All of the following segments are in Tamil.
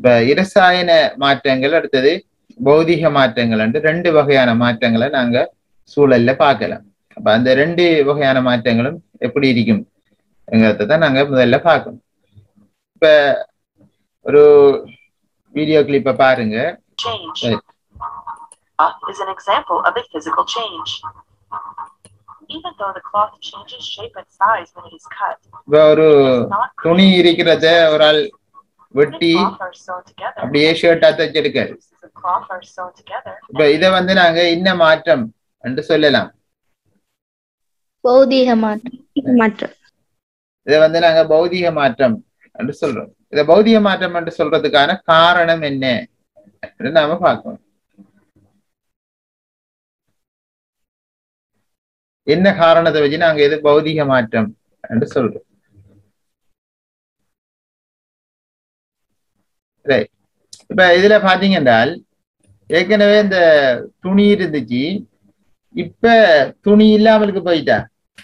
இப்ப இரசாயன மாற்றங்கள் அடுத்தது பௌதிக மாற்றங்கள் என்று ரெண்டு வகையான மாற்றங்களை நாங்க சூழல்ல பார்க்கலாம் அப்ப அந்த ரெண்டு வகையான மாற்றங்களும் எப்படி இருக்கும் என்கிறத தான் நாங்க முதல்ல பார்க்கணும் இப்ப ஒரு வீடியோ கிளிப்பை பாருங்க Change Right. uh, is an example of a physical change. Even though the cloth changes shape and size when it is cut, இப்ப ஒரு it does not துணி create இருக்கிறத ஒரு ஆள் When a வெட்டி cloth are sewn together, அப்படியே ஷர்ட்டா தைச்சிருக்காரு pieces of cloth are sewn together. இப்ப இத வந்து நாங்க இன்ன மாற்றம் என்று சொல்லலாம் பௌதீக மாற்றம் மாற்றம் இதை வந்து நாங்க பௌதிக மாற்றம் என்று சொல்றோம் இத பௌதிக மாற்றம் என்று சொல்றதுக்கான காரணம் என்ன என்று நாம பார்க்கணும் என்ன காரணத்தை வச்சு நாங்க இது பௌதிக மாற்றம் என்று சொல்றோம் Right. இப்ப இதுல பாத்தீங்க என்றால் ஏற்கனவே இந்த துணி இருந்துச்சு இப்ப துணி இல்லாமலுக்கு போயிட்டா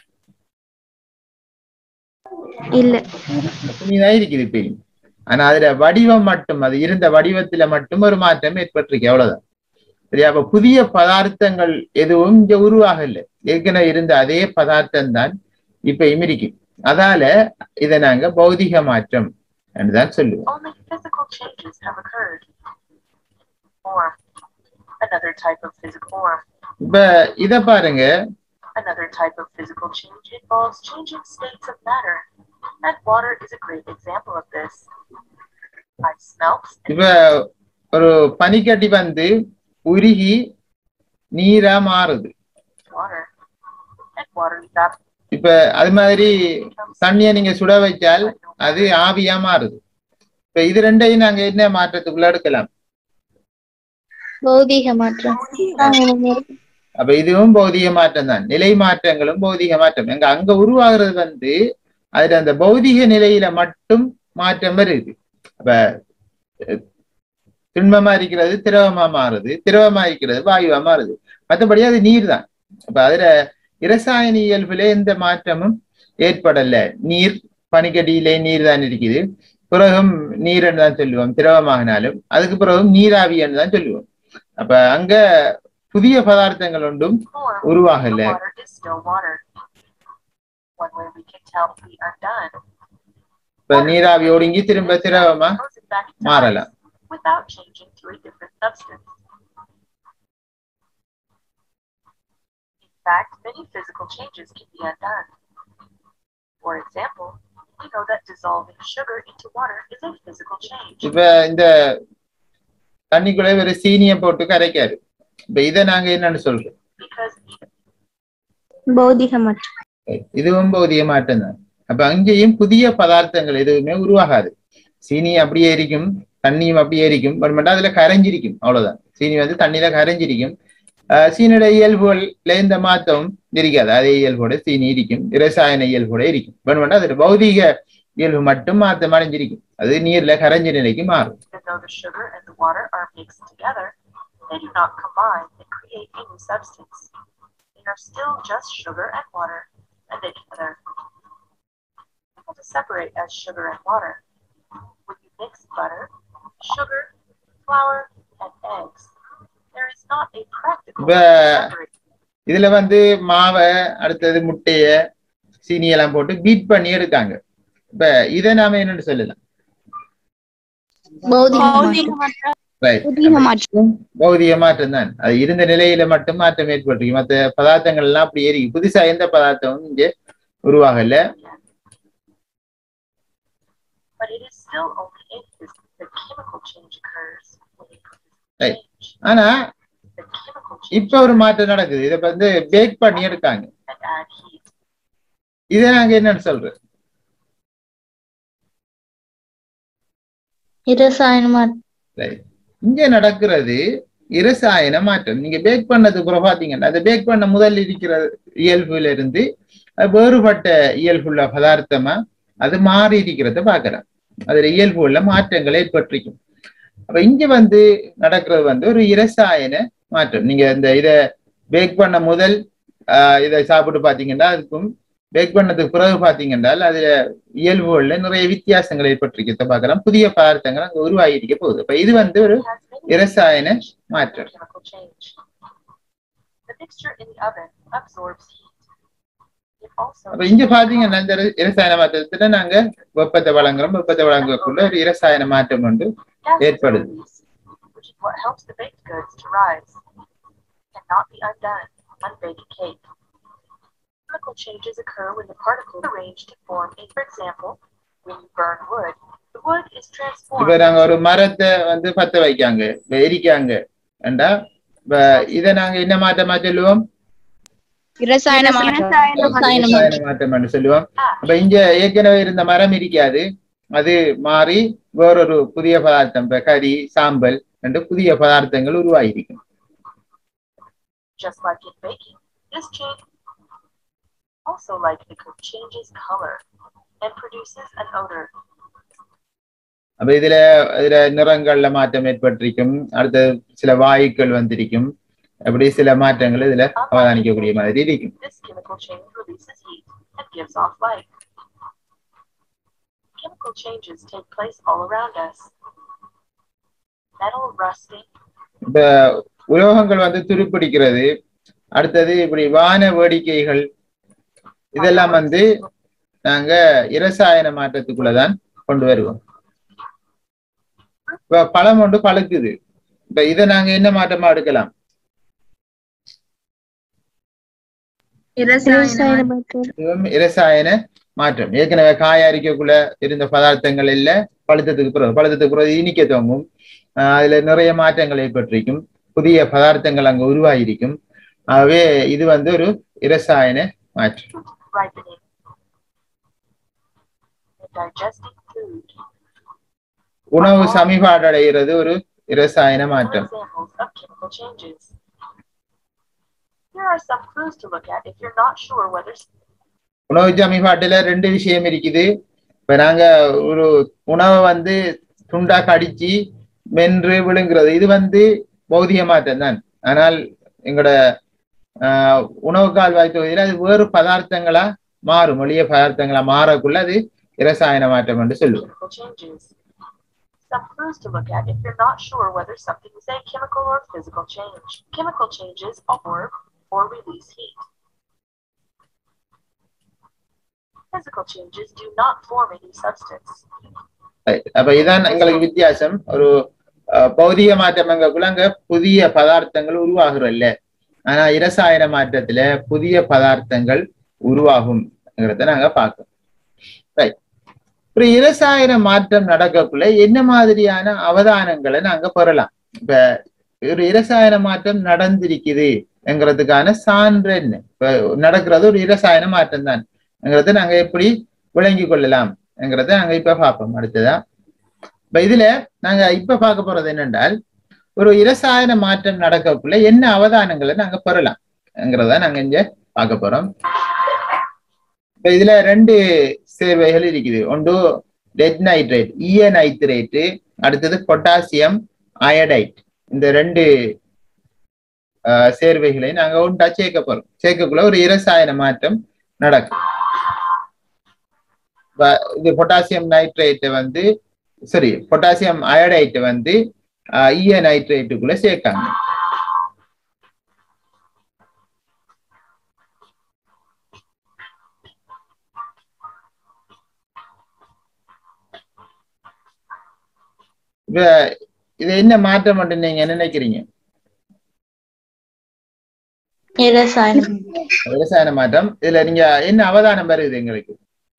இல்ல துணிதான் இருக்குது இப்பயும் ஆனா அதுல வடிவம் மட்டும் அது இருந்த வடிவத்துல மட்டும் ஒரு மாற்றம் ஏற்பட்டிருக்கு அவ்வளவுதான் சரியா அப்ப புதிய பதார்த்தங்கள் எதுவும் இங்க உருவாகல ஏற்கனவே இருந்த அதே பதார்த்தம் தான் இப்பயும் இருக்கு அதால இதை நாங்க பௌதிக மாற்றம் என்றுதான் சொல்லுவோம் Only physical changes have occurred. Form. Another type of physical form. இப்ப இத பாருங்க Another type of physical change involves changing states of matter, and water is a great example of this. Ice melts and இப்ப ஒரு பனிக்கட்டி வந்து உருகி நீரா மாறுது water, and water evaporates. இப்ப அது மாதிரி தண்ணிய நீங்க சுட வைச்சால் அது ஆவியா மாறுது இப்ப இது ரெண்டையும் நாங்க என்ன மாற்றத்துக்குள்ள எடுக்கலாம் பௌதீக மாற்றம் அப்ப இதுவும் பௌதிக மாற்றம் தான் நிலை மாற்றங்களும் பௌதிக மாற்றம் எங்க அங்க உருவாகிறது வந்து அதுல அந்த பௌதிக நிலையில மட்டும் மாற்றம் வருது அப்ப அஹ், திண்மமா இருக்கிறது திரவமா மாறுது திரவமா இருக்கிறது வாயுவா மாறுது மற்றபடி அது நீர் தான் அப்ப அதுல இரசாயன இயல்புல எந்த மாற்றமும் ஏற்படல நீர் பனிக்கடியிலே நீர் தான் இருக்குது பிறகும் நீர்ன்னு தான் சொல்லுவோம் திரவமாகினாலும் அதுக்கு பிறகும் நீராவின்னு தான் சொல்லுவோம் அப்ப அங்க புதிய பதார்த்தங்கள் ஒன்றும் form. உருவாகல The water is still water. One way we can tell we are done இப்ப நீராவி ஒடுங்கி திரும்ப திரவமா goes it back to மாறலாம் ice without changing to a different substance. In fact, many physical changes can be undone. For example, we know that dissolving sugar into water is a physical change. இப்ப இந்த தண்ணிக்குள்ள ஒரு சீனியை போட்டு கரைக்காரு இப்ப இதை நாங்க என்னன்னு சொல்றோம் Because பௌதீக மாற்றம் இதுவும் பௌதிக மாற்றம் தான் அப்ப அங்கேயும் புதிய பதார்த்தங்கள் எதுவுமே உருவாகாது சீனி அப்படியே இருக்கும் தண்ணியும் அப்படியே இருக்கும் பட் மட்டும் அதுல கரைஞ்சிருக்கும் அவ்வளவுதான் சீனி வந்து தண்ணியில கரைஞ்சிருக்கும் ஆஹ் சீனியோட இயல்புகள்ல இந்த மாற்றம் இருக்காது அதே இயல்போட சீனி இருக்கும் இரசாயன இயல்போட இருக்கும் பட் மட்டும் அதுல பௌதிக இயல்பு மட்டும் மாற்றம் அடைஞ்சிருக்கும் அது நீர்ல கரைஞ்ச நிலைக்கு மாறும் even though the sugar and the water are mixed together, they do not combine and create a new substance. They are still just sugar and water, and they together. People to separate as sugar and water. When you mix butter, sugar, flour, and eggs, there is not a practical way to But- separate. இதுல வந்து மாவை அடுத்தது முட்டைய சீனி எல்லாம் போட்டு பீட் பண்ணி எடுக்காங்க இப்ப இதை நாம என்னன்னு சொல்லலாம் பௌதீக மாற்றம் Right. பௌதீக மாற்றம் பௌதிக மாற்றம் தான் அது இருந்த நிலையில மட்டும் மாற்றம் ஏற்பட்டிருக்கு மத்த பதார்த்தங்கள் எல்லாம் அப்படி ஏறி புதுசா எந்த பதார்த்தமும் இங்க உருவாகல But it is still only a phys- the chemical change occurs when a physical Right. change. ஆனா The chemical இப்ப change ஒரு மாற்றம் நடக்குது இத வந்து பேக் பண்ணி எடுக்காங்க and add heat. இதை நாங்க என்னன்னு சொல்றோம் இரசாயன மாற்றம் Right. இங்க நடக்கிறது இரசாயன மாற்றம் நீங்க பேக் பண்ணதுக்கு அப்புறம் பாத்தீங்கன்னா அதை பேக் பண்ண முதல் இருக்கிற இயல்புல இருந்து அது வேறுபட்ட இயல்புள்ள பதார்த்தமா அது மாறி இருக்கிறத பாக்கலாம் அதுல இயல்புள்ள மாற்றங்கள் ஏற்பட்டிருக்கும் அப்ப இங்க வந்து நடக்கிறது வந்து ஒரு இரசாயன மாற்றம் நீங்க இந்த இத பேக் பண்ண முதல் ஆஹ் இதை சாப்பிட்டு பாத்தீங்கன்னா அதுக்கும் பேக் பண்ணதுக்கு பிறகு பாத்தீங்கன்னா அதுல இயல்புகள்ல நிறைய வித்தியாசங்கள் ஏற்பட்டிருக்கிறத பார்க்கலாம் புதிய பதார்த்தங்கள் அங்க உருவாகியிருக்க போகுது அப்ப இது வந்து ஒரு has many இரசாயன stages of மாற்றம் chemical change. The mixture in the oven absorbs heat. It also அப்ப இங்க பாத்தீங்கன்னா இந்த இர- இரசாயன மாற்றத்துல நாங்க வெப்பத்தை வழங்குறோம் வெப்பத்தை வழங்கக்குள்ள ஒரு இரசாயன மாற்றம் உண்டு gases ஏற்படுது. release, which is what helps the baked goods to rise. Cannot be undone unbaked cake. Chemical changes occur when the particles are arranged to form a, for example, when you burn wood, the wood is transformed. இப்ப நாங்க ஒரு மரத்தை வந்து பத்த வைக்காங்க இப்ப எரிக்காங்க ஏண்டா இப்ப இத நாங்க என்ன மாற்றமா சொல்லுவோம் இரசாயன மாற்றம் இரசாயன மாற்றம் இரசாயன மாற்றம் என்று சொல்லுவோம் அப்ப இங்க ஏற்கனவே இருந்த மரம் இருக்காது அது மாறி வேறொரு புதிய பதார்த்தம் இப்ப கறி சாம்பல் என்று புதிய பதார்த்தங்கள் உருவாகியிருக்கும் just like in baking, this change also like the cook changes color and produces an odor. அப்ப இதுல இதுல நிறங்கள்ல மாற்றம் ஏற்பட்டிருக்கும் அடுத்து சில வாயுக்கள் வந்திருக்கும் அப்படி சில மாற்றங்கள் இதுல அவதானிக்கக்கூடிய மாதிரி இருக்கும் This chemical change releases heat and gives off light. Chemical changes take place all around us. Metal rusting, இப்ப உலோகங்கள் வந்து துருப்பிடிக்கிறது அடுத்தது இப்படி வான வேடிக்கைகள் இதெல்லாம் வந்து நாங்க இரசாயன மாற்றத்துக்குள்ளதான் கொண்டு வருவோம் இப்ப பழம் ஒன்று பழுக்குது இப்ப இதை நாங்க என்ன மாற்றமா எடுக்கலாம் இரசாயன மாற்றம் இதுவும் இரசாயன மாற்றம் ஏற்கனவே காய அரிக்கக்குள்ள இருந்த பதார்த்தங்கள் இல்ல பழுத்தத்துக்கு பிறகு பழுத்தத்துக்கு பிறகு இனிக்க துவங்கும் ஆஹ் அதுல நிறைய மாற்றங்கள் ஏற்பட்டிருக்கும் புதிய பதார்த்தங்கள் அங்க உருவாகியிருக்கும் ஆகவே இது வந்து ஒரு இரசாயன மாற்றம் ripening, and digesting food உணவு சமிபாடு அடைகிறது ஒரு இரசாயன are மாற்றம் examples of chemical changes. Here are some clues to look at if you're not sure whether உணவு சமிபாட்டுல ரெண்டு விஷயம் இருக்குது இப்ப நாங்க ஒரு உணவை வந்து துண்டா கடிச்சு மென்று விழுங்குறது இது வந்து பௌதிக மாற்றம் தான் ஆனால் எங்களோட ஆஹ் உணவு கால்வாய் தொகுதியில அது வேறு பதார்த்தங்களா மாறும் எளிய பதார்த்தங்களா மாறக்குள்ள அது இரசாயன மாற்றம் என்று சொல்லுவோம் chemical changes. Some clues to look at if you're not sure whether something is a chemical or physical change. Chemical changes absorb or release heat. Physical changes do not form a new substance. Right. அப்ப இதான் எங்களுக்கு வித்தியாசம் ஒரு அஹ், பௌதிக மாற்றம் எங்கக்குள்ள அங்க புதிய பதார்த்தங்கள் உருவாகிறல்ல ஆனா இரசாயன மாற்றத்துல புதிய பதார்த்தங்கள் உருவாகும் நாங்க பார்க்கோம் ரைட் ஒரு இரசாயன மாற்றம் நடக்கக்குள்ள என்ன மாதிரியான அவதானங்களை நாங்க பெறலாம் இப்ப ஒரு இரசாயன மாற்றம் நடந்திருக்குது என்கிறதுக்கான சான்று என்ன இப்ப நடக்கிறது ஒரு இரசாயன மாற்றம் தான் என்கிறத நாங்க எப்படி விளங்கி கொள்ளலாம் என்கிறத நாங்க இப்ப பார்ப்போம் அடுத்ததா இப்ப இதுல நாங்க இப்ப பார்க்க போறது என்னென்றால் ஒரு இரசாயன மாற்றம் நடக்கக்குள்ள என்ன அவதானங்களை நாங்க பெறலாம் என்கிறத நாங்க இங்க பார்க்க போறோம் இப்ப இதுல ரெண்டு சேர்வைகள் இருக்குது ஒன்று லெட் நைட்ரேட் ஈய நைட்ரேட்டு அடுத்தது பொட்டாசியம் அயடைட் இந்த ரெண்டு ஆஹ், சேர்வைகளை நாங்க ஒன்றா சேர்க்க போறோம் சேர்க்கக்குள்ள ஒரு இரசாயன மாற்றம் நடக்கும் இப்ப இது பொட்டாசியம் நைட்ரேட்டை வந்து சரி பொட்டாசியம் அயடைட்டை வந்து ஆஹ், ஈய நைட்ரேட்டுக்குள்ள சேர்க்காங்க இப்ப இது என்ன மாற்றம் மட்டும் நீங்க நினைக்கிறீங்க இரசாயனம் விவசாய மாற்றம் இதுல நீங்க என்ன அவதானம் வருது எங்களுக்கு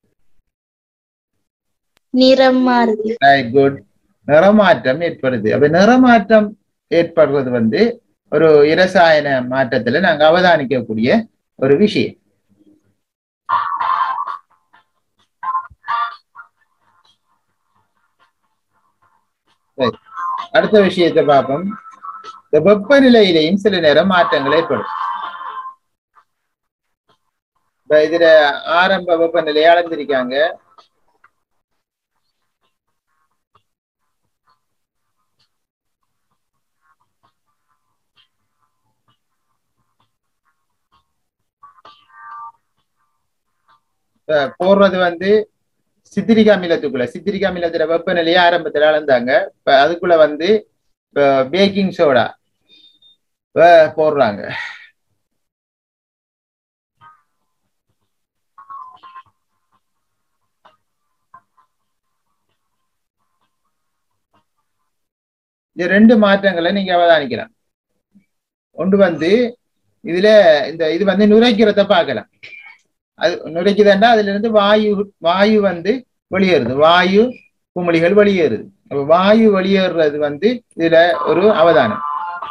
நிறம் மாறுது குட் நிறமாற்றம் ஏற்படுது அப்ப நிறமாற்றம் ஏற்படுறது வந்து ஒரு இரசாயன மாற்றத்துல நாங்க அவதானிக்கக்கூடிய ஒரு விஷயம் Right. அடுத்த விஷயத்தை பார்ப்போம் இந்த வெப்பநிலையிலையும் சில நேரம் மாற்றங்கள் ஏற்படும் இப்ப இதுல ஆரம்ப வெப்பநிலையை அளந்திருக்காங்க அஹ், போடுறது வந்து சித்திரிக அமிலத்துக்குள்ள சித்திரிக அமிலத்துல வெப்பநிலையை ஆரம்பத்துல அளந்தாங்க இப்ப அதுக்குள்ள வந்து பேக்கிங் சோடா போடுறாங்க இந்த ரெண்டு மாற்றங்களை நீங்க அவதானிக்கலாம் ஒன்று வந்து இதுல இந்த இது வந்து நுரைக்கிறத பார்க்கலாம் அது நுரைக்குதுன்னா அதுல இருந்து வாயு வாயு வந்து வெளியேறுது வாயு குமிழிகள் வெளியேறுது அப்ப வாயு வெளியேறுறது வந்து இதுல ஒரு அவதானம்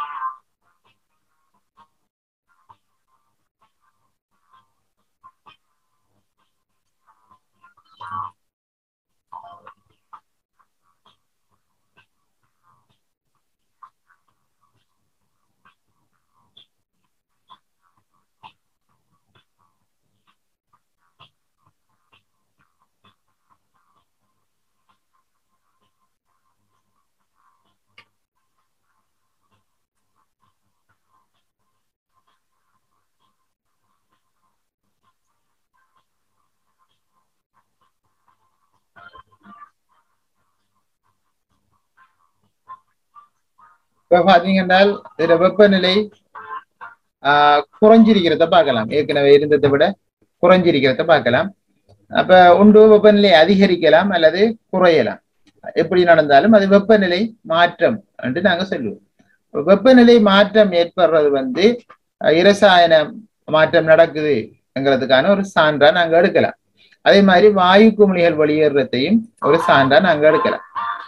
இப்ப பாத்தீங்கன்னா இதுல வெப்பநிலை ஆஹ் குறைஞ்சிருக்கிறத பார்க்கலாம் ஏற்கனவே இருந்ததை விட குறைஞ்சிருக்கிறத பார்க்கலாம் அப்ப ஒன்று வெப்பநிலை அதிகரிக்கலாம் அல்லது குறையலாம் எப்படி நடந்தாலும் அது வெப்பநிலை மாற்றம் என்று நாங்க சொல்லுவோம் வெப்பநிலை மாற்றம் ஏற்படுறது வந்து அஹ், இரசாயன மாற்றம் நடக்குதுங்கிறதுக்கான ஒரு சான்றா நாங்க எடுக்கலாம் அதே மாதிரி வாயு குமிழிகள் வெளியேறதையும் ஒரு சான்றா நாங்க எடுக்கலாம்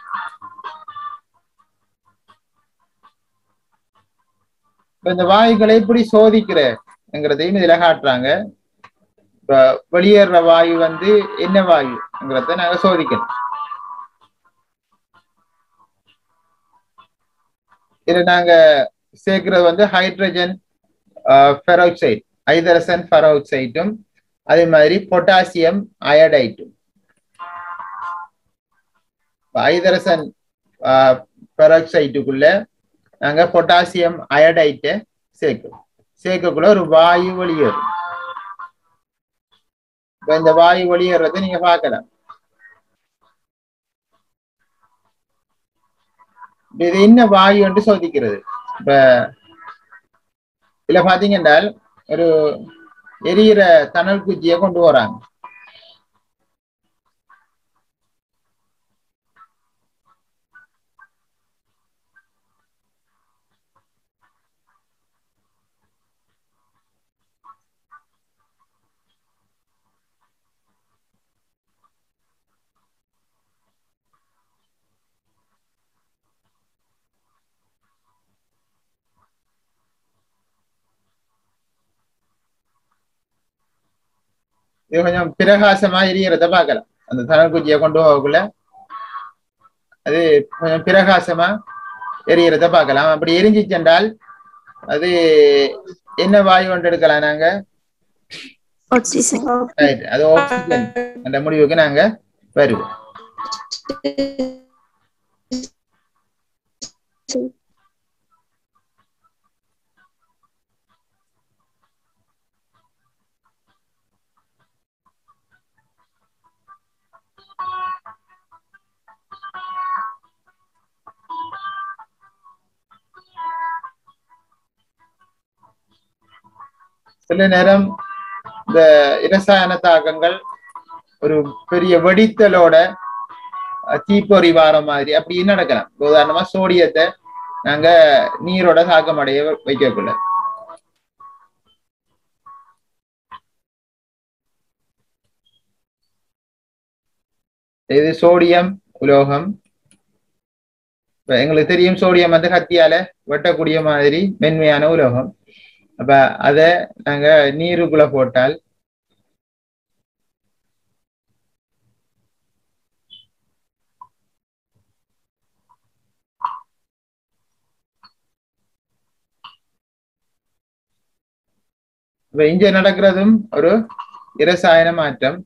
இப்ப இந்த வாயுக்களை எப்படி சோதிக்கிறங்கிறதையும் இதுல காட்டுறாங்க இப்ப வெளியேற வாயு வந்து என்ன வாயுங்கிறத நாங்க சோதிக்கணும் இதுல நாங்க சேர்க்கிறது வந்து ஹைட்ரஜன் பெரோக்சைடு ஐதரசன் பெரோக்சைட்டும் அதே மாதிரி பொட்டாசியம் அயடைட்டும் ஐதரசன் பெரோக்சைட்டுக்குள்ள நாங்க பொட்டாசியம் அயடைட்டை சேர்க்கிறோம் சேர்க்கக்குள்ள ஒரு வாயு வெளியேறும் இப்ப இந்த வாயு வெளியேறதை நீங்க பார்க்கலாம் இப்ப இது என்ன வாயு என்று சோதிக்கிறது இப்ப இதுல பாத்தீங்கன்னா ஒரு எரியிற தணல் குச்சியை கொண்டு வராங்க இது கொஞ்சம் பிரகாசமா எரியறத பார்க்கலாம் அந்த தணல் குச்சியை கொண்டு போகக்குள்ள அது கொஞ்சம் பிரகாசமா எரியறத பார்க்கலாம் அப்படி எரிஞ்சிச்சு என்றால் அது என்ன வாயு கொண்டு எடுக்கலாம் நாங்க Right. அது ஆக்சிஜன் அந்த முடிவுக்கு நாங்க வருவோம் சில நேரம் இந்த இரசாயன தாக்கங்கள் ஒரு பெரிய வெடித்தலோட அஹ், தீப்பொறி வார மாதிரி அப்படி நடக்கலாம் இப்ப உதாரணமா சோடியத்தை நாங்க நீரோட தாக்கமடைய வைக்கக்குள்ள இது சோடியம் உலோகம் இப்ப எங்களுக்கு தெரியும் சோடியம் வந்து கத்தியால வெட்டக்கூடிய மாதிரி மென்மையான உலோகம் அப்ப அத நாங்க நீருக்குள்ள போட்டால் இப்ப இங்க நடக்கிறதும் ஒரு இரசாயன மாற்றம்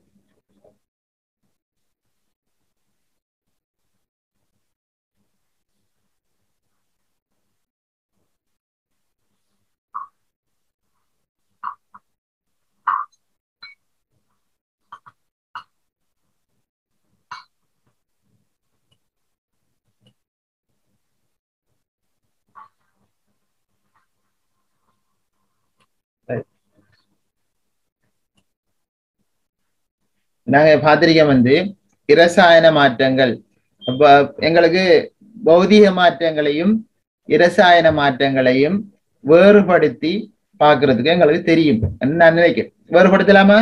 நாங்க பார்த்திருக்கோம் வந்து இரசாயன மாற்றங்கள் அப்ப எங்களுக்கு பௌதிக மாற்றங்களையும் இரசாயன மாற்றங்களையும் வேறுபடுத்தி பார்க்கிறதுக்கு எங்களுக்கு தெரியும் நான் நினைக்கிறேன் வேறுபடுத்தலாமா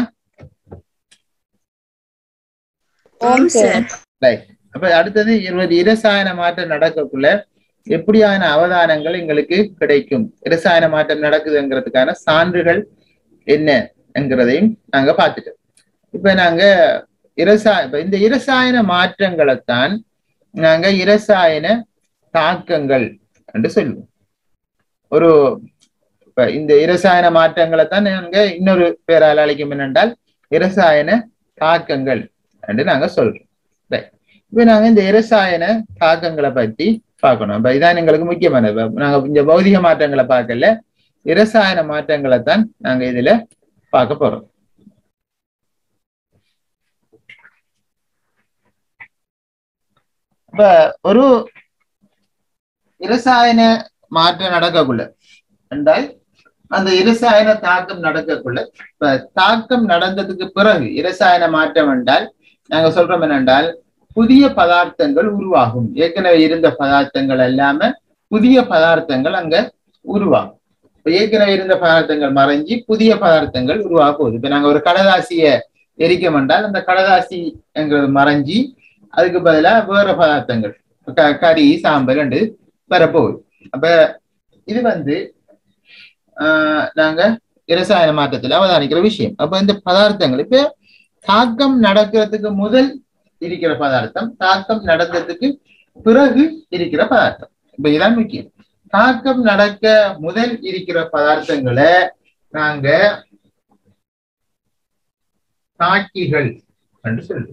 ஓம் சார் ரைட் அப்ப அடுத்தது இருபது இரசாயன மாற்றம் நடக்கக்குள்ள எப்படியான அவதானங்கள் எங்களுக்கு கிடைக்கும் இரசாயன மாற்றம் நடக்குதுங்கிறதுக்கான சான்றுகள் என்ன என்கிறதையும் நாங்க பார்த்துட்டோம் இப்ப நாங்க இரசாய இப்ப இந்த இரசாயன மாற்றங்களைத்தான் நாங்க இரசாயன தாக்கங்கள் என்று சொல்லுவோம் ஒரு இப்ப இந்த இரசாயன மாற்றங்களை தான் நாங்க இன்னொரு பேரால் அழைக்கும் என்னென்றால் இரசாயன தாக்கங்கள் என்று நாங்க சொல்றோம் ரைட் இப்ப நாங்க இந்த இரசாயன தாக்கங்களை பத்தி பார்க்கணும் அப்ப இதான் எங்களுக்கு முக்கியமானது இப்ப நாங்க இந்த பௌதிக மாற்றங்களை பார்க்கல இரசாயன மாற்றங்களை தான் நாங்க இதுல பார்க்க போறோம் இப்ப ஒரு இரசாயன மாற்றம் நடக்கக்குள்ள என்றால் அந்த இரசாயன தாக்கம் நடக்கக்குள்ள இப்ப தாக்கம் நடந்ததுக்கு பிறகு இரசாயன மாற்றம் என்றால் நாங்க சொல்றோம் என்னென்றால் புதிய பதார்த்தங்கள் உருவாகும் ஏற்கனவே இருந்த பதார்த்தங்கள் எல்லாம புதிய பதார்த்தங்கள் அங்க உருவாகும் இப்ப ஏற்கனவே இருந்த பதார்த்தங்கள் மறைஞ்சி புதிய பதார்த்தங்கள் உருவாக போகுது இப்ப நாங்க ஒரு கடதாசிய எரிக்க என்றால் அந்த கடதாசிங்கிறது மறைஞ்சி அதுக்கு பதிலா வேற பதார்த்தங்கள் க- கறி சாம்பல் ரெண்டு வரப்போகுது அப்ப இது வந்து ஆஹ் நாங்க இரசாயன மாற்றத்துல அவதானிக்கிற விஷயம் அப்ப இந்த பதார்த்தங்கள் இப்ப தாக்கம் நடக்கிறதுக்கு முதல் இருக்கிற பதார்த்தம் தாக்கம் நடந்ததுக்கு பிறகு இருக்கிற பதார்த்தம் இப்ப இதான் முக்கியம் தாக்கம் நடக்க முதல் இருக்கிற பதார்த்தங்களை நாங்க தாக்கிகள் என்று சொல்லுவோம்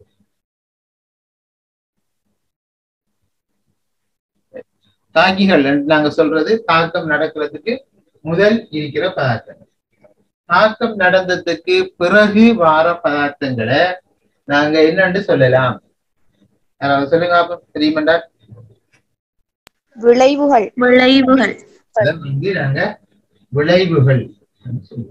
தாக்கிகள் என்று நாங்க சொல்றது தாக்கம் நடக்கிறதுக்கு முதல் இருக்கிற பதார்த்தங்கள் தாக்கம் நடந்ததுக்கு பிறகு வார பதார்த்தங்களை நாங்க என்னன்னு சொல்லலாம் யாராவது சொல்லுங்க பாப்போம். தெரியுமாண்டா விளைவுகள் விளைவுகள் அதை வந்து நாங்க விளைவுகள் என்று சொல்லுவோம்.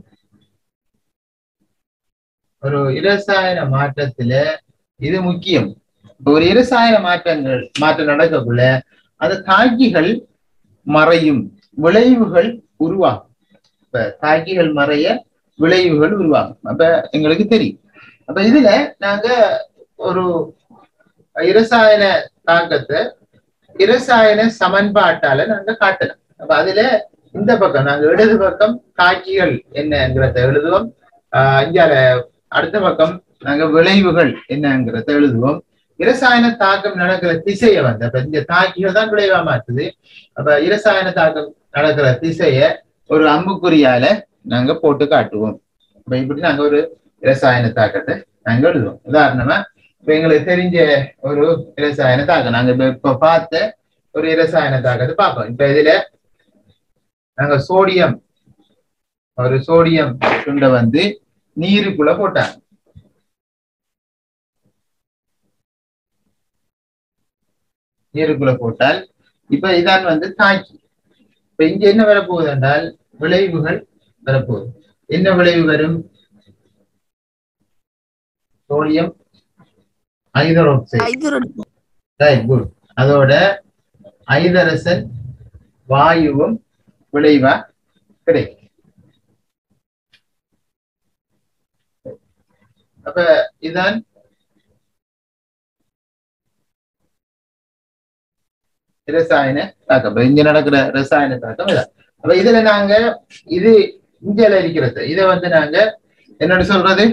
ஒரு இரசாயன மாற்றத்துல இது முக்கியம் இப்ப ஒரு இரசாயன மாற்றங்கள் மாற்றம் நடக்கக்குள்ள அந்த தாக்கிகள் மறையும் விளைவுகள் உருவாகும் இப்ப தாக்கிகள் மறைய விளைவுகள் உருவாகும் அப்ப எங்களுக்கு தெரியும் அப்ப இதுல நாங்க ஒரு இரசாயன தாக்கத்தை இரசாயன சமன்பாட்டால நாங்க காட்டலாம் அப்ப அதுல இந்த பக்கம் நாங்க இடது பக்கம் தாக்கிகள் என்னங்கிறத எழுதுவோம் ஆஹ் இங்கால அடுத்த பக்கம் நாங்க விளைவுகள் என்னங்கிறத எழுதுவோம் இரசாயன தாக்கம் நடக்கிற திசையை வந்து அப்ப இந்த தாக்கிகள் தான் விளைவா மாற்றுது அப்ப இரசாயன தாக்கம் நடக்கிற திசைய ஒரு அம்புக்குறியால நாங்க போட்டு காட்டுவோம் அப்ப இப்படி நாங்க ஒரு இரசாயன தாக்கத்தை நாங்க எழுதுவோம் உதாரணமா இப்ப எங்களுக்கு தெரிஞ்ச ஒரு இரசாயன தாக்கம் நாங்க இப்ப இப்ப பார்த்த ஒரு இரசாயன தாக்கத்தை பார்ப்போம் இப்ப இதுல நாங்க சோடியம் ஒரு சோடியம் துண்டை வந்து நீருக்குள்ள போட்டாங்க நீருக்குள்ள போட்டால் இப்ப இதான் வந்து தாக்கி இப்ப இங்க என்ன வரப்போகுது என்றால் விளைவுகள் வரப்போகுது என்ன விளைவு வரும் சோடியம் ஹைதரோக்சைடு ரைட் குட் அதோட ஐதரசன் வாயுவும் விளைவா கிடைக்கும் அப்ப இதான் ரசாயன தாக்கம் இப்ப இங்க நடக்கிற ரசாயன தாக்கம் இதான் அப்ப இதுல நாங்க இது இந்தியால இருக்கிறது இதை வந்து நாங்க என்னன்னு சொல்றது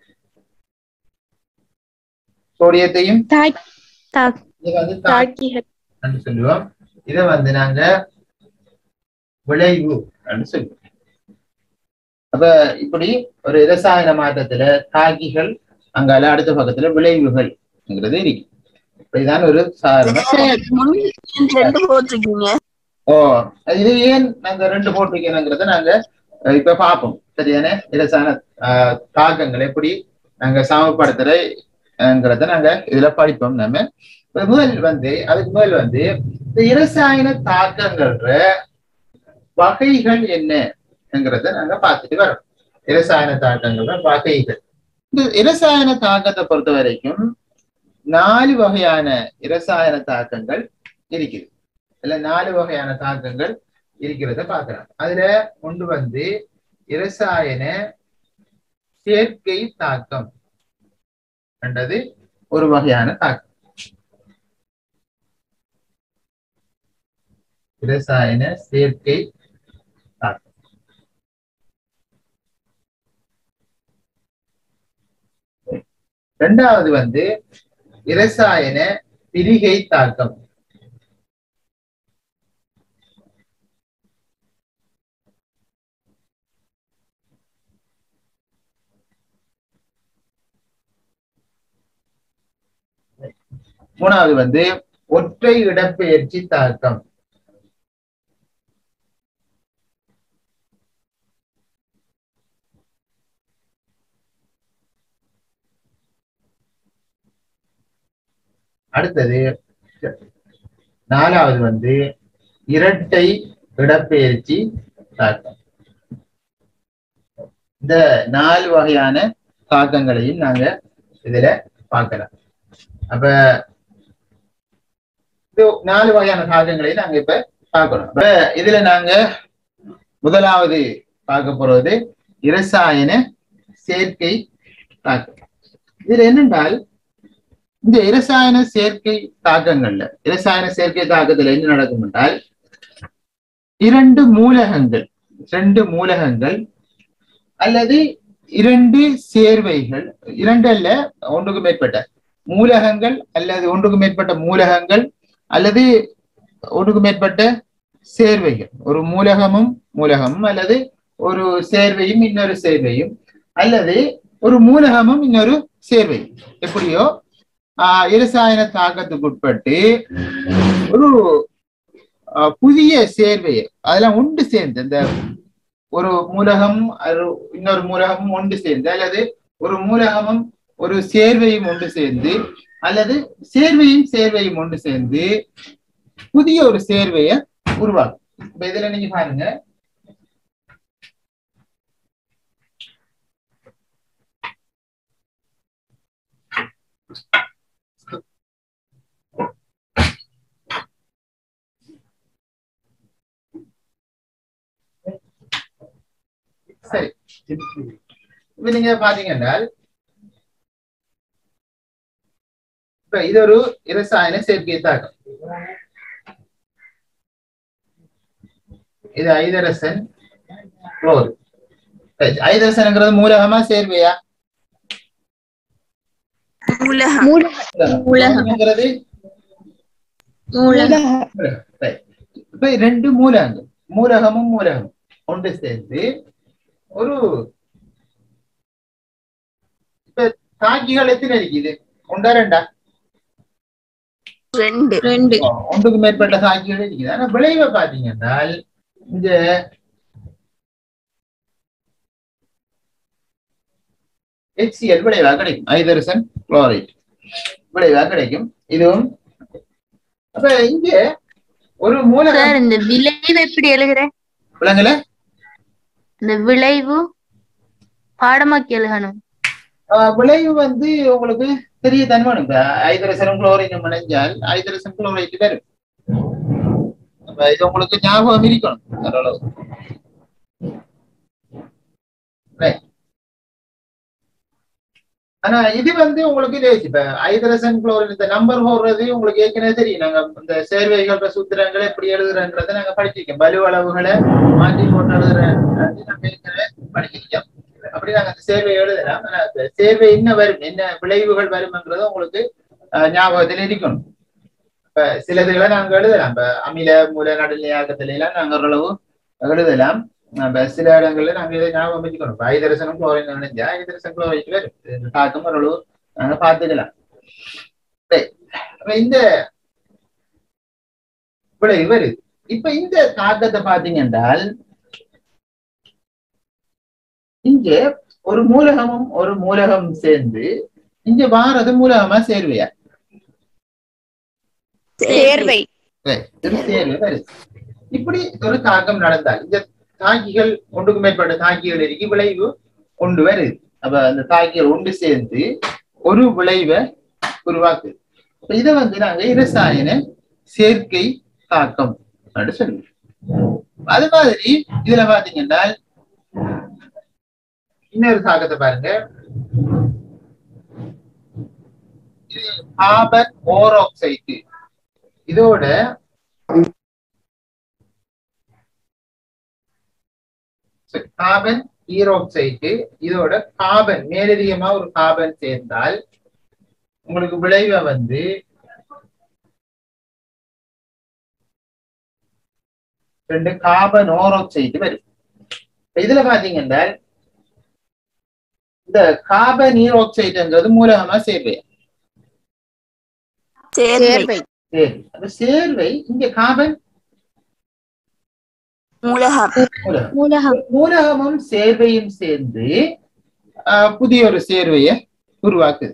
சோடியத்தையும் தாக்- தாக்- இதை வந்து தாக்கி தாக்கிகள் அப்படின்னு சொல்லுவோம் இதை வந்து நாங்க விளைவு அப்படின்னு சொல்லுவோம் அப்ப இப்படி ஒரு இரசாயன மாற்றத்துல தாக்கிகள் அங்கால அடுத்த பக்கத்துல விளைவுகள்ங்கிறது இருக்கு இப்படிதான் ஒரு சாதாரண ரெண்டு போட்டிருக்கீங்க ஓ இது ஏன் நாங்க ரெண்டு போட்டிருக்கேனுங்கிறத நாங்க அஹ், இப்ப பார்ப்போம் சரியான இரசாயன ஆஹ், தாக்கங்கள் எப்படி நாங்க சமப்படுத்துறங்கிறத நாங்க இதுல படிப்போம் நம்ம இப்ப முதல் வந்து அதுக்கு முதல் வந்து இந்த இரசாயன தாக்கங்கள்ற வகைகள் என்னங்கிறத நாங்க பார்த்துட்டு வரோம் இரசாயன தாக்கங்கள்ற வகைகள் இந்த இரசாயன தாக்கத்தை பொறுத்த வரைக்கும் நாலு வகையான இரசாயன தாக்கங்கள் இருக்குது இல்ல நாலு வகையான தாக்கங்கள் இருக்கிறத பார்க்கலாம் அதுல ஒன்று வந்து இரசாயன சேர்க்கை தாக்கம் என்றது ஒரு வகையான தாக்கம் இரசாயன சேர்க்கை தாக்கம் இரண்டாவது வந்து இரசாயன பிரிகை தாக்கம் மூணாவது வந்து ஒற்றை இடப்பெயர்ச்சி தாக்கம் அடுத்தது நாலாவது வந்து இரட்டை இடப்பெயர்ச்சி தாக்கம் இந்த நாலு வகையான தாக்கங்களையும் நாங்க இதுல பார்க்கலாம் அப்ப இது நாலு வகையான தாக்கங்களையும் நாங்க இப்ப பார்க்கணும் அப்ப இதுல நாங்க முதலாவது பார்க்க போறது இரசாயன சேர்க்கை தாக்கம் இதுல என்னென்றால் இந்த இரசாயன சேர்க்கை தாக்கங்கள்ல இரசாயன சேர்க்கை தாக்கத்துல என்ன நடக்கும் என்றால் இரண்டு மூலகங்கள் இரண்டு மூலகங்கள் அல்லது இரண்டு சேர்வைகள் இரண்டு அல்ல ஒன்றுக்கு மேற்பட்ட மூலகங்கள் அல்லது ஒன்றுக்கு மேற்பட்ட மூலகங்கள் அல்லது ஒன்றுக்கு மேற்பட்ட சேர்வைகள் ஒரு மூலகமும் மூலகமும் அல்லது ஒரு சேர்வையும் இன்னொரு சேர்வையும் அல்லது ஒரு மூலகமும் இன்னொரு சேர்வையும் எப்படியோ ஆஹ் இரசாயன தாக்கத்துக்கு உட்பட்டு ஒரு ஆஹ் புதிய சேர்வையை அதெல்லாம் ஒன்று சேர்ந்து இந்த ஒரு மூலகம் அது- இன்னொரு மூலகமும் ஒன்று சேர்ந்து அல்லது ஒரு மூலகமும் ஒரு சேர்வையும் ஒன்று சேர்ந்து அல்லது சேர்வையும் சேர்வையும் ஒன்று சேர்ந்து புதிய ஒரு சேர்வையை உருவாக்கும் இப்ப இதுல நீங்க பாருங்க சரி இப்ப நீங்க பாத்தீங்கன்னா இப்ப இது ஒரு இரசாயன சேர்க்கை தாக்கம் இது ஐதரசன் குளோர் ஐதரசன்ங்கிறது மூலகமா சேர்வையா மூலகம் மூலகம். மூலகம்ங்கிறது மூலகம் Right. இப்ப ரெண்டு மூலகங்கள் மூலகமும் மூலகமும் ஒன்று சேர்ந்து ஒரு இப்ப தாக்கிகள் எத்தனை இருக்குது ஒன்றா ரெண்டா ரெண்டு ரெண்டு ஒன்றுக்கு மேற்பட்ட சாட்சிகள் இருக்குது ஆனா விளைவை பாத்தீங்கன்னா இந்த HCl விளைவா கிடைக்கும் ஐதரசன் குளோரைட் விளைவா கிடைக்கும் இதுவும் அப்ப இங்க ஒரு மூலகம் சார் இந்த விளைவு எப்படி எழுதுற விலங்குல இந்த விளைவு பாடமாக்கி எழுதணும் ஆஹ் விளைவு வந்து உங்களுக்கு பெரிய தன்மை இப்ப ஐதரசனும் குளோரைடும் இணைஞ்சால் ஐதரசன் குளோரைட் வரும் அப்ப இது உங்களுக்கு ஞாபகம் இருக்கணும் ஓரளவு Right. ஆனா இது வந்து உங்களுக்கு லேசி இப்ப ஐதரசன் குளோரைட் இந்த நம்பர் போடுறது உங்களுக்கு ஏற்கனவே தெரியும் நாங்க இந்த சேர்வைகள் சூத்திரங்களை எப்படி எழுதுறன்றதை நாங்க படிச்சிருக்கோம் பலு அளவுகளை மாற்றி போட்டு எழுதுறேன் நாங்க ஏற்கனவே படிச்சிருக்கோம் அப்படி நாங்க அந்த சேர்வை எழுதலாம் ஆனா அந்த சேர்வை என்ன வரும் என்ன விளைவுகள் வரும்ன்றது உங்களுக்கு அஹ், ஞாபகத்தில் இருக்கணும் இப்ப சிலதுகளை நாங்க எழுதலாம் இப்ப அமில மூல நடுநிலையாக்கத்துல எல்லாம் நாங்க ஓரளவு எழுதலாம் இப்ப சில இடங்கள்ல நாங்க இதை ஞாபகம் வச்சுக்கணும் இப்ப ஐதரசனம் குளோரின் நினைஞ்சா ஐதரசன் குளோரைட் வரும் இந்த தாக்கம் ஓரளவு நாங்க பார்த்துக்கலாம் Right. அப்ப இந்த விளைவு வருது இப்ப இந்த தாக்கத்தை பாத்தீங்க என்றால் இங்க ஒரு மூலகமும் ஒரு மூலகம் சேர்ந்து இங்க வாரது மூலகமா சேர்வையா சேர்வை Right. ஒரு சேர்வை வருது இப்படி ஒரு தாக்கம் நடந்தால் இந்த தாக்கிகள் ஒன்றுக்கு மேற்பட்ட தாக்கிகள் இருக்கு விளைவு கொண்டு வருது அப்ப அந்த தாக்கியல் ஒன்று சேர்ந்து ஒரு விளைவை உருவாக்குது அப்ப இதை வந்து நாங்க இரசாயன சேர்க்கை தாக்கம் அப்படின்னு சொல்லுவோம் அது மாதிரி இதுல பாத்தீங்கன்னா இன்னொரு தாக்கத்தை பாருங்க இது கார்பன் ஓராக்சைடு இதோட கார்பன் ஈரோக்சைடு இதோட கார்பன் மேலதிகமா ஒரு கார்பன் சேர்ந்தால் உங்களுக்கு விளைவை வந்து ரெண்டு கார்பன் ஓராக்சைடு வரும் இப்ப இதுல பாத்தீங்கன்னா இந்த கார்பன் ஈரோக்சைடுங்கிறது மூலகமா சேர்வை சேர்வை சேர்வை அந்த சேர்வை இங்க கார்பன் மூலகம் மூலகம் மூலகம் மூலகமும் சேர்வையும் சேர்ந்து ஆஹ், புதிய ஒரு சேர்வையை உருவாக்குது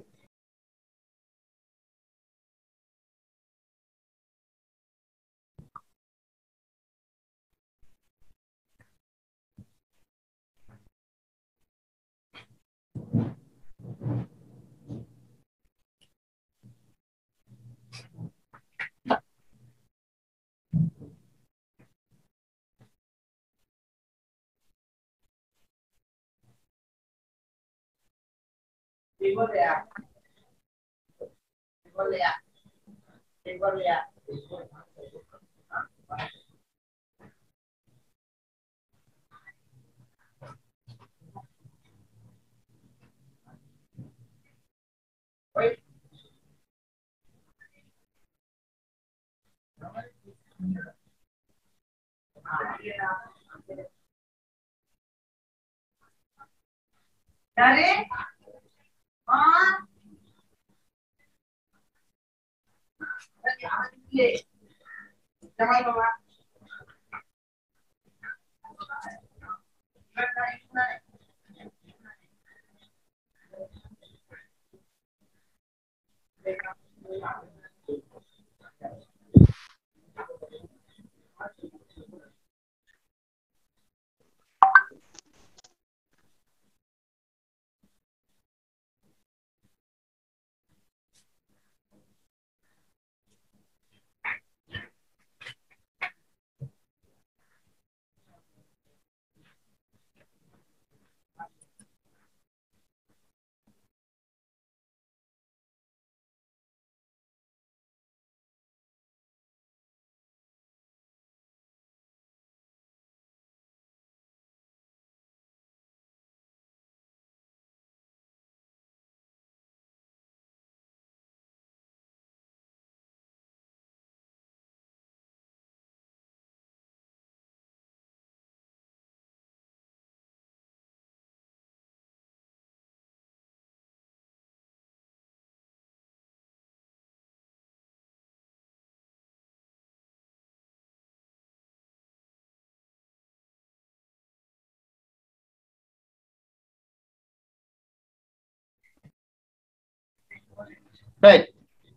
ரைட்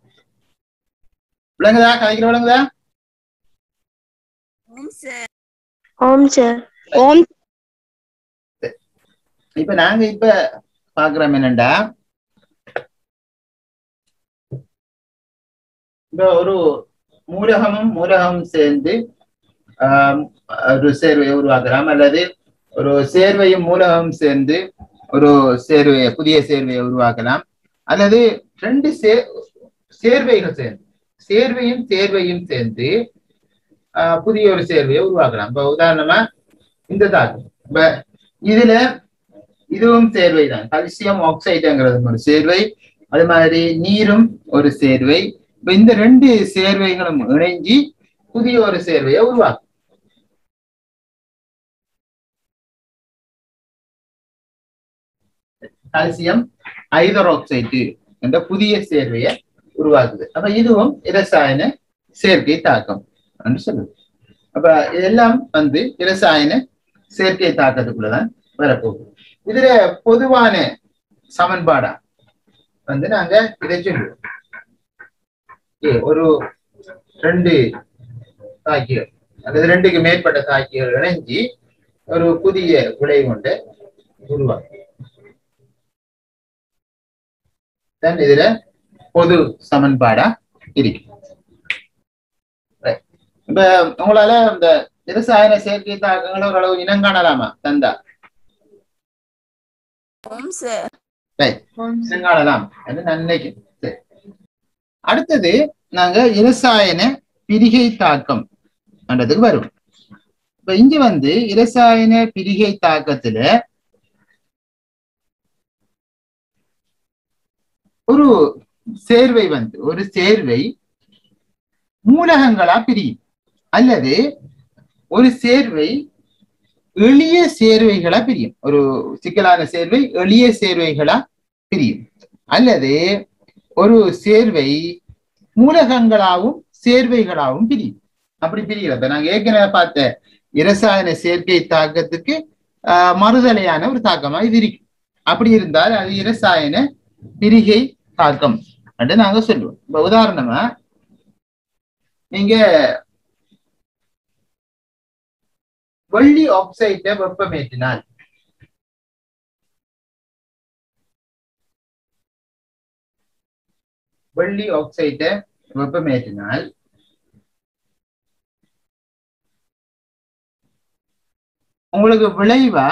விளங்குதா கலைக்கிற விளங்குதா ஓம் சார் ஓம் சார் ஓம் இப்ப நாங்க இப்ப பாக்குறோம் என்னண்டா இந்த ஒரு மூலகமும் மூலகமும் சேர்ந்து ஆம், ஒரு சேர்வையை உருவாக்கலாம் அல்லது ஒரு சேர்வையும் மூலகமும் சேர்ந்து ஒரு சேர்வையை புதிய சேர்வையை உருவாக்கலாம் அல்லது ரெண்டு சே சேர்வைகள் சேர்ந்து சேர்வையும் சேர்வையும் சேர்ந்து ஆஹ், புதிய ஒரு சேர்வையை உருவாக்கலாம் இப்ப உதாரணமா இந்த தாக்கு இப்ப இதுல இதுவும் சேர்வை தான் கல்சியம் ஆக்சைடுங்கிறது ஒரு சேர்வை அது மாதிரி நீரும் ஒரு சேர்வை இப்ப இந்த ரெண்டு சேர்வைகளும் இணைஞ்சி புதிய ஒரு சேர்வையை உருவாக்கும் கால்சியம் ஐதரோக்சைடு என்ற புதிய சேர்வையை உருவாக்குது அப்ப இதுவும் இரசாயன சேர்க்கை தாக்கம் என்று சொல்லுது அப்ப இதெல்லாம் வந்து இரசாயன சேர்க்கை தாக்கத்துக்குள்ளதான் வரப்போகுது இதுல பொதுவான சமன்பாடா வந்து நாங்க இதை சொல்லுவோம் ஏ, ஒரு ரெண்டு தாக்கிகள் அல்லது ரெண்டுக்கு மேற்பட்ட தாக்கிகள் இணைஞ்சி ஒரு புதிய விளை கொண்டு உருவாக்கும் தான் இதுல பொது சமன்பாடா இருக்கு Right. இப்ப உங்களால இந்த இரசாயன செயற்கை தாக்கங்களை ஓரளவு இனம் காணலாமா தந்தா ஓம் சார் இனம் காணலாம் அது நன்மைக்கு சரி அடுத்தது நாங்க இரசாயன பிரிகை தாக்கம் என்றதுக்கு வரும் இப்ப இங்க வந்து இரசாயன பிரிகை தாக்கத்துல ஒரு சேர்வை வந்து ஒரு சேர்வை மூலகங்களா பிரியும் அல்லது ஒரு சேர்வை எளிய சேர்வைகளா பிரியும் ஒரு சிக்கலான சேர்வை எளிய சேர்வைகளா பிரியும் அல்லது ஒரு சேர்வை மூலகங்களாவும் சேர்வைகளாவும் பிரியும் அப்படி பிரிகிறது இப்ப நாங்க ஏற்கனவே பார்த்த இரசாயன சேர்க்கை தாக்கத்துக்கு ஆஹ், மறுதலையான ஒரு தாக்கமா இது இருக்கு அப்படி இருந்தால் அது இரசாயன பிரிகை தாக்கம் என்று நாங்க சொல்லுவோம் இப்ப உதாரணமா நீங்க வெள்ளி ஆக்சைட்டை வெப்பமேற்றினால் வெள்ளி ஆக்சைட்டை வெப்பமேற்றினால் உங்களுக்கு விளைவா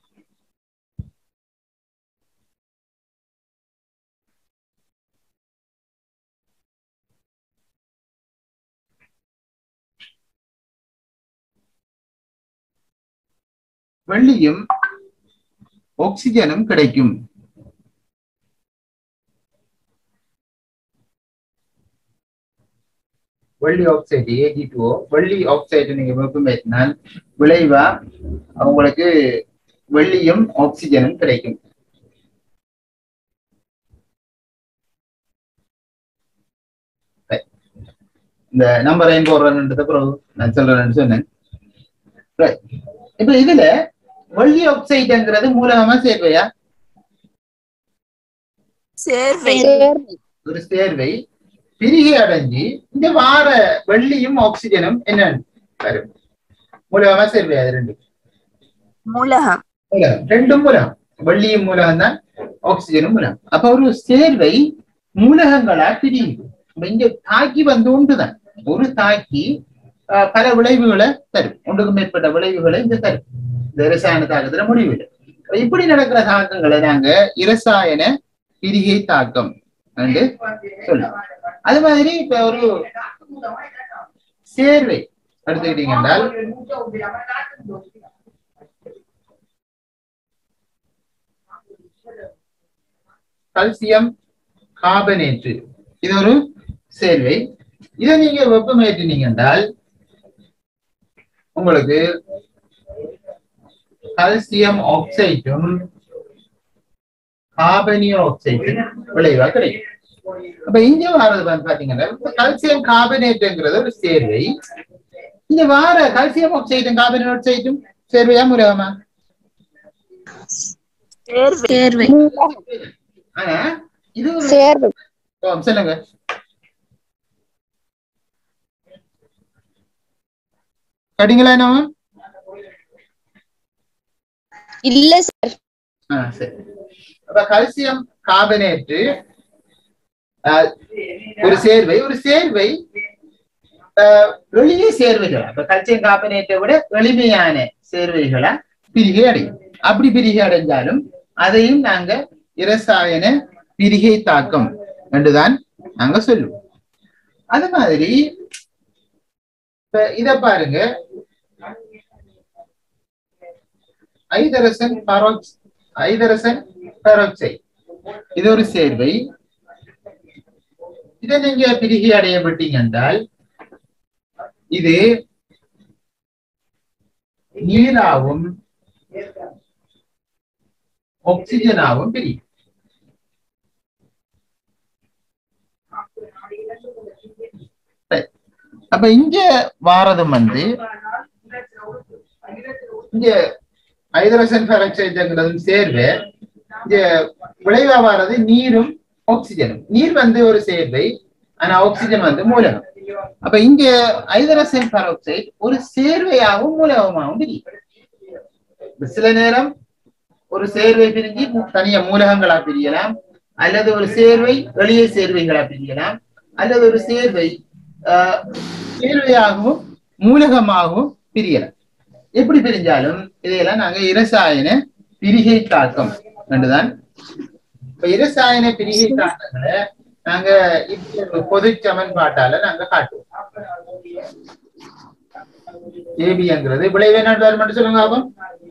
வெள்ளியும் ஆக்சிஜனும் கிடைக்கும் வெள்ளி ஆக்சைடு ஏஜி டூ வெள்ளி ஆக்சைடு நீங்க வெப்பமேற்றினால் விளைவா உங்களுக்கு வெள்ளியும் ஆக்சிஜனும் கிடைக்கும் Right. இந்த நம்பர் ஐந்து போடுறேன்றது அப்புறம் நான் சொல்றேன்னு சொன்னேன் Right. இப்ப இதுல வெள்ளி ஆக்சைடுங்கிறது மூலகமா சேர்வையா சேர்வை ஒரு சேர்வை பிரிகை அடைஞ்சு இந்த வார வெள்ளியும் ஆக்சிஜனும் என்னன்னு வரும் மூலகமா சேர்வை அது ரெண்டு மூலகம் மூலகம் ரெண்டும் மூலகம் வெள்ளியும் மூலகம் தான் ஆக்சிஜனும் மூலகம் அப்ப ஒரு சேர்வை மூலகங்களா பிரியுது அப்ப இங்க தாக்கி வந்து உண்டுதான் ஒரு தாக்கி ஆஹ், பல விளைவுகளை தரும் ஒன்றுக்கு மேற்பட்ட விளைவுகளை இந்த தரும் இந்த இரசாயன தாக்கத்துல முடிவில் அப்ப இப்படி நடக்கிற தாக்கங்களை நாங்க இரசாயன பிரிகை தாக்கம் என்று சொல்லுவோம் அது மாதிரி இப்ப ஒரு சேர்வை எடுத்துக்கிட்டீங்க என்றால் கல்சியம் கார்பனேட்டு இது ஒரு சேர்வை இதை நீங்க வெப்பமேற்றினீங்க என்றால் உங்களுக்கு கல்சியம் ஆக்சைடும் கார்பனிய ஆக்சைடும் விளைவா கிடைக்கும் அப்ப இங்க வர்றது வந்து பாத்தீங்கன்னா கல்சியம் கார்பனேட்டுங்கிறது ஒரு சேர்வை இங்க வார கல்சியம் ஆக்சைடும் கார்பன் ஆக்சைடும் சேர்வையா முருகமா சேர்வை சேர்வை ஆனா இது ஒரு சேர்வு ஓ, சொல்லுங்க கடிங்களா என்ன இல்ல சார் ஆ சரி அப்ப கல்சியம் கார்பனேட்டு ஆஹ், ஒரு சேர்வை ஒரு சேர்வை ஆஹ், எளிய சேர்வைகள் அப்ப கல்சியம் கார்பனேட்டை விட எளிமையான சேர்வைகளா பிரிகை அடையும் அப்படி பிரிகை அடைஞ்சாலும் அதையும் நாங்க இரசாயன பிரிகை தாக்கம் என்றுதான் நாங்க சொல்லுவோம் அது மாதிரி இப்ப இத பாருங்க ஐதரசன் பரோக்ஸ் ஐதரசன் பெராக்சைடு இது ஒரு சேர்வை இதை நீங்க பிரிகை அடைய விட்டீங்க என்றால் இது நீராவும் ஆக்சிஜனாவும் பிரியும் சரி. அப்ப இங்க வாரதும் வந்து இங்க ஹைட்ரஜன் பெராக்சைடுங்கிறதும் சேர்வு இங்க விளைவா வர்றது நீரும் ஆக்சிஜனும் நீர் வந்து ஒரு சேர்வை ஆனா ஆக்சிஜன் வந்து மூலகம் அப்ப இங்க ஹைட்ரஜன் பெராக்சைடு ஒரு சேர்வையாகவும் மூலகமாகவும் பிரியும் இப்ப சில நேரம் ஒரு சேர்வை பிரிஞ்சு தனியா மூலகங்களா பிரியலாம் அல்லது ஒரு சேர்வை எளிய சேர்வைகளா பிரிக்கலாம் அல்லது ஒரு சேர்வை ஆஹ், சேர்வையாகவும் மூலகமாகவும் பிரியலாம் எப்படி பிரிஞ்சாலும் இதையெல்லாம் நாங்க இரசாயன பிரிகை தாக்கம் என்றுதான் இப்ப இரசாயன பிரிகை தாக்கங்களை நாங்க இப்படி ஒரு பொது சமன்பாட்டால நாங்க காட்டுவோம் ஏபிங்கிறது விளைவு என்ன மட்டும் சொல்லுங்க பாப்போம்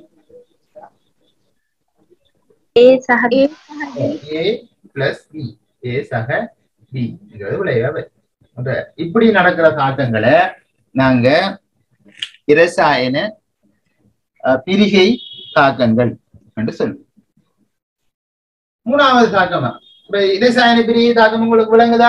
ஏ சக ஏ பிளஸ் பி ஏ சக பி விளைவா வரும். அப்ப இப்படி நடக்கிற தாக்கங்களை நாங்க இரசாயன அஹ், பிரிகை தாக்கங்கள் என்று சொல்லுவோம் மூணாவது தாக்கமா இப்ப இரசாயன பிரிகை தாக்கம் உங்களுக்கு விளங்குதா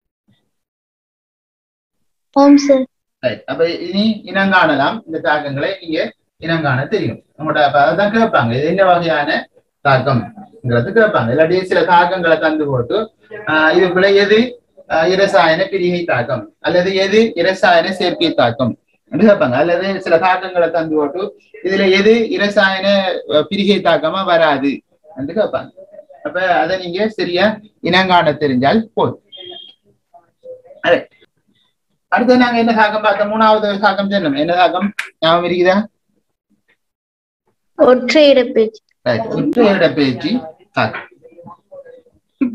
ஓம் சார் Right. அப்ப இனி இனங்காணலாம் இந்த தாக்கங்களை நீங்க இனங்காண தெரியும் உங்களோட அப்ப அதான் கேட்பாங்க இது என்ன வகையான தாக்கம்ங்கிறது கேட்பாங்க இல்லாட்டி சில தாக்கங்களை தந்து போட்டு ஆஹ் இதுக்குள்ள எது ஆஹ் இரசாயன பிரிகை தாக்கம் அல்லது எது இரசாயன சேர்க்கை தாக்கம் என்று கேட்பாங்க அல்லது சில தாக்கங்களை தந்து போட்டு இதுல எது இரசாயன அஹ், பிரிகை தாக்கமா வராது என்று கேட்பாங்க அப்ப அதை நீங்க சரியா இனங்காண தெரிஞ்சால் போதும் Right. அடுத்து நாங்க என்ன தாக்கம் பார்த்தோம் மூணாவது ஒரு தாக்கம் சொன்னோம் என்ன தாக்கம் ஞாபகம் இருக்குதா ஒற்றை இடப்பேச்சு Right. ஒற்றை இடப்பெயர்ச்சி தாக்கம் இப்ப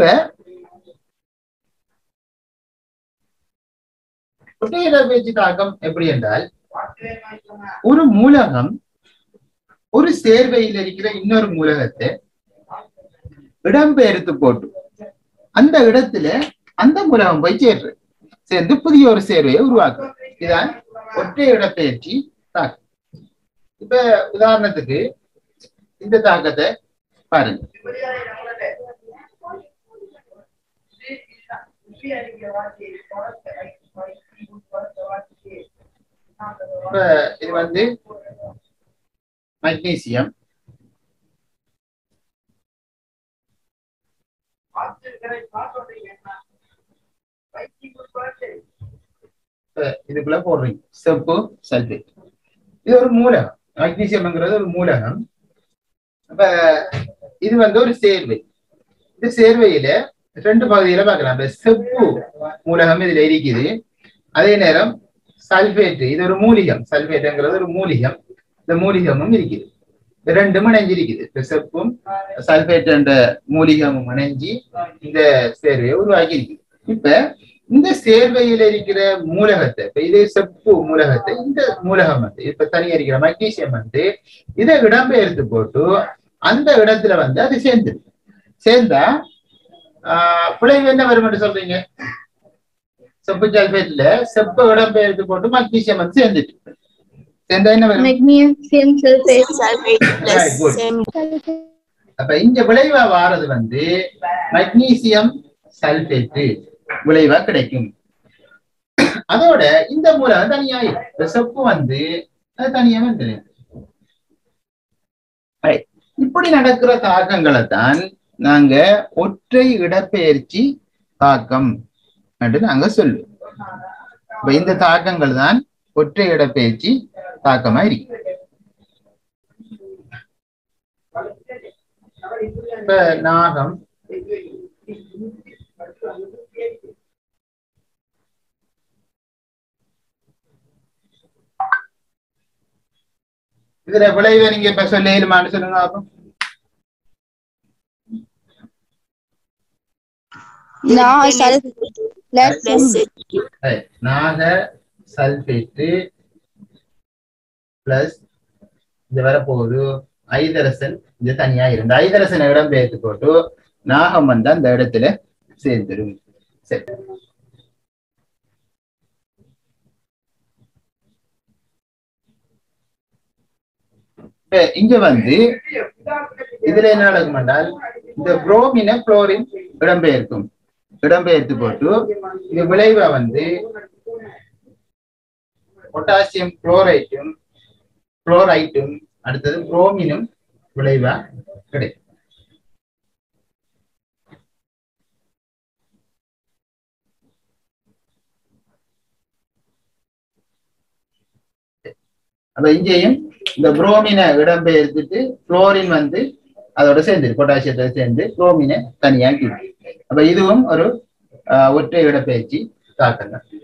ஒற்றை இடப்பெயர்ச்சி தாக்கம் எப்படி என்றால் ஒரு மூலகம் ஒரு சேர்வையில் இருக்கிற இன்னொரு மூலகத்தை இடம்பெயர்த்து போட்டு அந்த இடத்துல அந்த மூலகம் போய் சேர்றது சேர்ந்து புதிய ஒரு சேர்வையை உருவாக்கும் இதான் ஒற்றை இடப்பெயர்ச்சி தாக்கம் இப்ப உதாரணத்துக்கு இந்த தாக்கத்தை பாருங்க இப்ப இது வந்து மக்னீசியம் இப்ப இதுக்குள்ள போடுறீங்க செப்பு சல்பேட் இது ஒரு மூலகம் மக்னீசியம்ங்கிறது ஒரு மூலகம் அப்ப இது வந்து ஒரு சேர்வை இந்த சேர்வையில ரெண்டு பகுதியில பார்க்கலாம் இப்ப செப்பு மூலகம் இதுல இருக்குது அதே நேரம் சல்பேட் இது ஒரு மூலிகம் சல்பேட்டுங்கிறது ஒரு மூலிகம் இந்த மூலிகமும் இருக்குது இது ரெண்டும் இணைஞ்சிருக்குது இந்த செப்பும் சல்பேட் என்ற மூலிகமும் இணைஞ்சி இந்த சேர்வையை உருவாக்கி இருக்குது இப்ப இந்த சேர்வையில இருக்கிற மூலகத்தை இப்ப இது செப்பு மூலகத்தை இந்த மூலகம் வந்து இப்ப தனியா இருக்கிற மக்னீசியம் வந்து இதை இடம்பெயர்த்து போட்டு அந்த இடத்துல வந்து அது சேர்ந்துரு சேர்ந்தா ஆஹ் விளைவு என்ன வரும் என்று சொல்றீங்க செப்பு சல்பேட்ல செப்ப இடம்பெயர்த்து போட்டு மக்னீசியம் வந்து சேர்ந்துட்டு சேர்ந்தா என்ன வரும் magnesium sulphate Sulfate plus Right, good. same அப்ப இந்த விளைவா வாரது வந்து மக்னீசியம் சல்பேட்டு விளைவா கிடைக்கும் அதோட இந்த மூலம் தனியாயிரும் இந்த செப்பு வந்து அது தனியா வந்து Right. இப்படி நடக்கிற தாக்கங்களை தான் நாங்க ஒற்றை இடப்பெயர்ச்சி தாக்கம் என்று நாங்க சொல்லுவோம் இப்ப இந்த தாக்கங்கள் தான் ஒற்றை இடப்பெயர்ச்சி தாக்கமா இருக்கு இப்ப நாகம் இதுல விளைவை நீங்க இப்ப சொல்ல இயலுமான்னு சொல்லுங்க பாப்போம். நான் sulfate plus plus Right. நாக சல்பேட்டு பிளஸ் இது வரப்போகுது ஐதரசன் இது தனியா இருந்து ஐதரசனை இடம் பெயர்த்து போட்டு நாகம் வந்து அந்த இடத்துல சேர்ந்துடும் சரி இப்ப இங்க வந்து இதுல என்ன நடக்கும் என்றால் இந்த புரோமின குளோரின் இடம்பெயர்க்கும் இடம்பெயர்த்து போட்டு இது விளைவா வந்து பொட்டாசியம் குளோரைட்டும் குளோரைட்டும் அடுத்தது புரோமினும் விளைவா கிடைக்கும் அப்ப இங்கேயும் இந்த புரோமினை இடம்பெயர்த்துட்டு குளோரின் வந்து அதோட சேர்ந்து பொட்டாசியத்தோட சேர்ந்து குரோமினை தனியாக்கி அப்ப இதுவும் ஒரு ஆஹ், ஒற்றை இடப்பெயர்ச்சி தாக்கம் தான்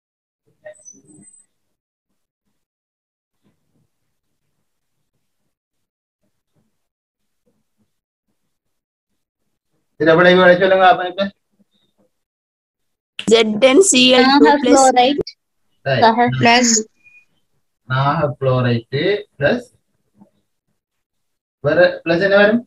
சில விளைவுகளை சொல்லுங்க அப்ப இப்ப ZnCl2 plus Chloride. Right. Sahar. plus நாக குளோரைட்டு பிளஸ் வேற பிளஸ் என்ன வரும்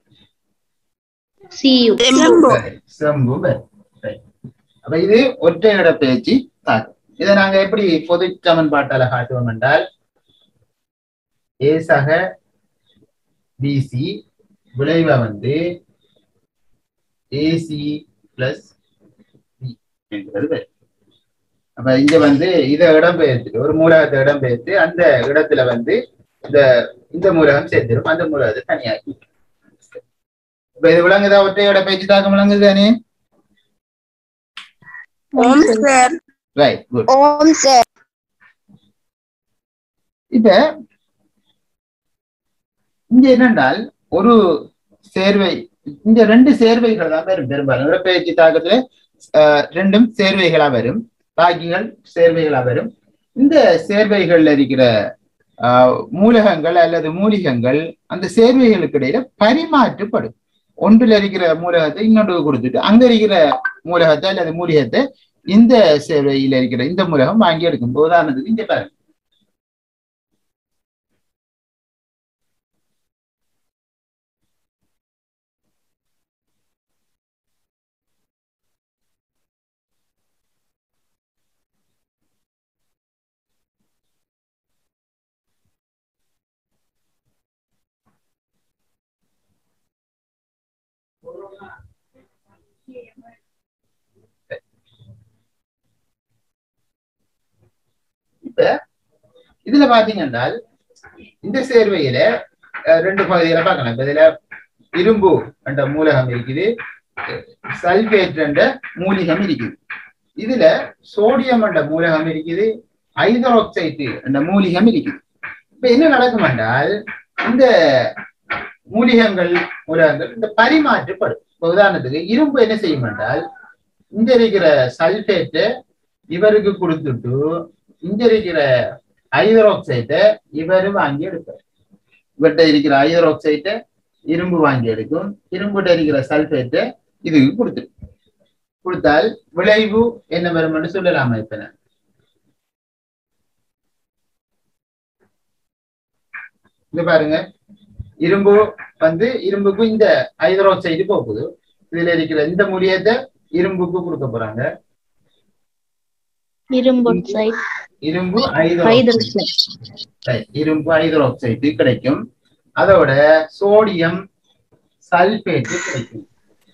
Cu. Sembo. செம்பு வரும் Right. அப்ப இது ஒற்றை இடப்பெயர்ச்சி தாக்கம் இதை நாங்க எப்படி பொது சமன்பாட்டால காட்டுவோம் என்றால் ஏ சக பிசி விளைவை வந்து ஏசி பிளஸ் என்பது வரும். அப்ப இங்க வந்து இதை இடம்பெயர்த்து ஒரு மூலகத்தை இடம்பெயர்த்து அந்த இடத்துல வந்து இந்த இந்த மூலகம் சேர்ந்துடும் அந்த மூலகத்தை தனியாக்கி இப்ப இது விளங்குதா ஒற்றை இடப்பெயர்ச்சி தாக்கம் விளங்குது தானே Om sir. Right good Om sir. இப்ப இங்க என்னென்றால் ஒரு சேர்வை இந்த ரெண்டு சேர்வைகள் தான் வரும் பெரும்பாலும் இடப்பெயர்ச்சி தாக்கத்துல ஆஹ், ரெண்டும் சேர்வைகளா வரும் பாக்கிகள் சேர்வைகளா வரும் இந்த சேர்வைகள்ல இருக்கிற ஆஹ், மூலகங்கள் அல்லது மூலிகங்கள் அந்த சேர்வைகளுக்கு இடையில பரிமாற்றப்படும் ஒன்றுல இருக்கிற மூலகத்தை இன்னொன்று கொடுத்துட்டு அங்க இருக்கிற மூலகத்தை அல்லது மூலிகத்தை இந்த சேர்வையில இருக்கிற இந்த மூலகம் வாங்கி எடுக்கும் இப்ப உதாரணத்துக்கு இங்க பாருங்க இப்ப இதுல பாத்தீங்கன்னா இந்த சேர்வையில அஹ், ரெண்டு பகுதிகளை பார்க்கலாம் இப்ப இதுல இரும்பு என்ற மூலகம் இருக்குது சல்பேட் என்ற மூலிகம் இருக்குது இதுல சோடியம் என்ற மூலகம் இருக்குது ஹைட்ரோக்சைடு என்ற மூலிகம் இருக்குது இப்ப என்ன நடக்கும் என்றால் இந்த மூலிகங்கள் மூலகங்கள் இந்த பரிமாற்றப்படும் இப்ப உதாரணத்துக்கு இரும்பு என்ன செய்யும் என்றால் இங்க இருக்கிற சல்பேட்டை இவருக்கு கொடுத்துட்டு இங்க இருக்கிற ஹைட்ரோக்சைட்டை இவரு வாங்கி எடுப்பார் இவர்கிட்ட இருக்கிற ஹைட்ரோக்சைட்டை இரும்பு வாங்கி எடுக்கும் இரும்புகிட்ட இருக்கிற சல்பேட்டை இதுக்கு கொடுத்துரும் கொடுத்தால் விளைவு என்ன வரும்னு சொல்லலாமா இப்ப நான்? இங்க பாருங்க இரும்பு வந்து இரும்புக்கு இந்த ஹைட்ரோக்சைடு போகுது இதுல இருக்கிற இந்த மூலியத்தை இரும்புக்கு கொடுக்க போறாங்க இரும்பு oxide. இரும்பு ஹைட்ரோக்சைடு Hydroxide. Right. இரும்பு ஹைட்ரோக்சைடு கிடைக்கும் அதோட சோடியம் சல்பேட்டு கிடைக்கும்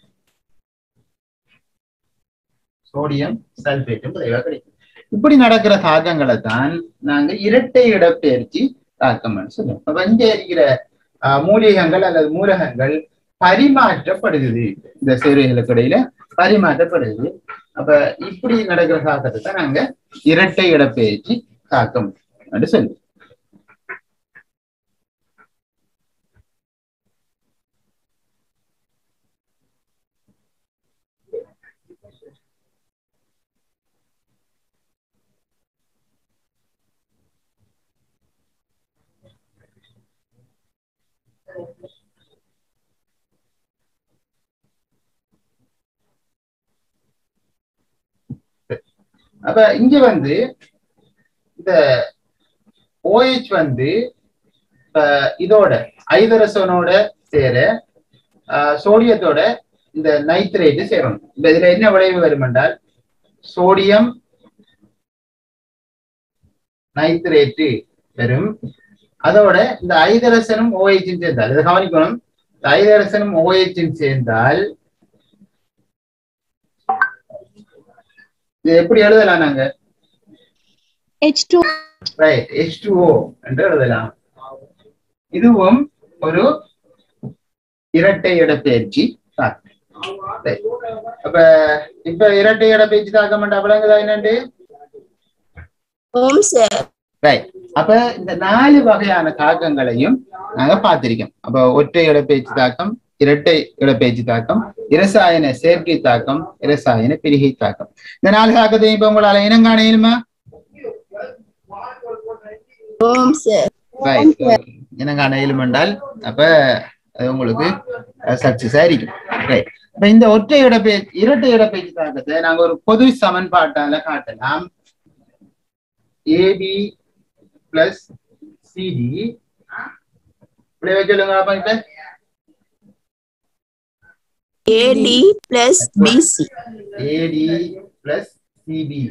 சோடியம் சல்பேட்டும் விரைவா கிடைக்கும் இப்படி நடக்கிற தாக்கங்களை தான் நாங்க இரட்டை இடப்பெயர்ச்சி தாக்கம்னு சொல்லுவோம் அப்ப இங்க இருக்கிற ஆஹ், மூலிகங்கள் அல்லது மூலகங்கள் பரிமாற்றப்படுகிறது இந்த சேவைகளுக்கு இடையில பரிமாற்றப்படுது அப்ப இப்படி நடக்கிற தாக்கத்தை தான் நாங்க இரட்டை இடப்பெயர்ச்சி தாக்கம் என்று சொல்லுவோம் அப்ப இங்க வந்து இந்த OH வந்து இப்ப இதோட ஐதரசனோட சேர ஆஹ், சோடியத்தோட இந்த நைட்ரேட்டு சேரணும் இப்ப இதுல என்ன விளைவு வரும் என்றால் சோடியம் நைட்ரேட்டு வரும் அதோட இந்த ஐதரசனும் OH ம் சேர்ந்தால் இதை கவனிக்கணும் இந்த ஐதரசனும் OH ம் சேர்ந்தால் இது எப்படி எழுதலாம் நாங்க H2 ரைட் H2O என்று எழுதலாம் இதுவும் ஒரு இரட்டை இடப்பெயர்ச்சி தாக்கம் Right. அப்ப இப்ப இரட்டை இடப்பெயர்ச்சி தாக்கம் என்ற விளங்குதா என்னண்டு Om sir. ரைட் அப்ப இந்த நாலு வகையான தாக்கங்களையும் நாங்க பார்த்திருக்கோம் அப்ப ஒற்றை இடப்பெயர்ச்சி தாக்கம் இரட்டை இடப்பெயர்ச்சி தாக்கம் இரசாயன செயற்கை தாக்கம் இரசாயன பிரிகை தாக்கம் இந்த நாலு தாக்கத்தையும் இப்ப உங்களால இனம் காண இயலுமா ஓம் சார் ரைட் இனம் காண இயலும் என்றால் அப்ப அது உங்களுக்கு சக்சஸ் ஆയിരിக்கும் ரைட் அப்ப இந்த ஒற்றை இடப்பெயர்ச்சி இரட்டை இடப்பெயர்ச்சி தாக்கத்தை நாங்க ஒரு பொது சமன்பாட்டால காட்டலாம் ஏபி பிளஸ் சிடி இப்படி வச்சுடுங்க அப்ப இப்ப AD plus BC AD plus CB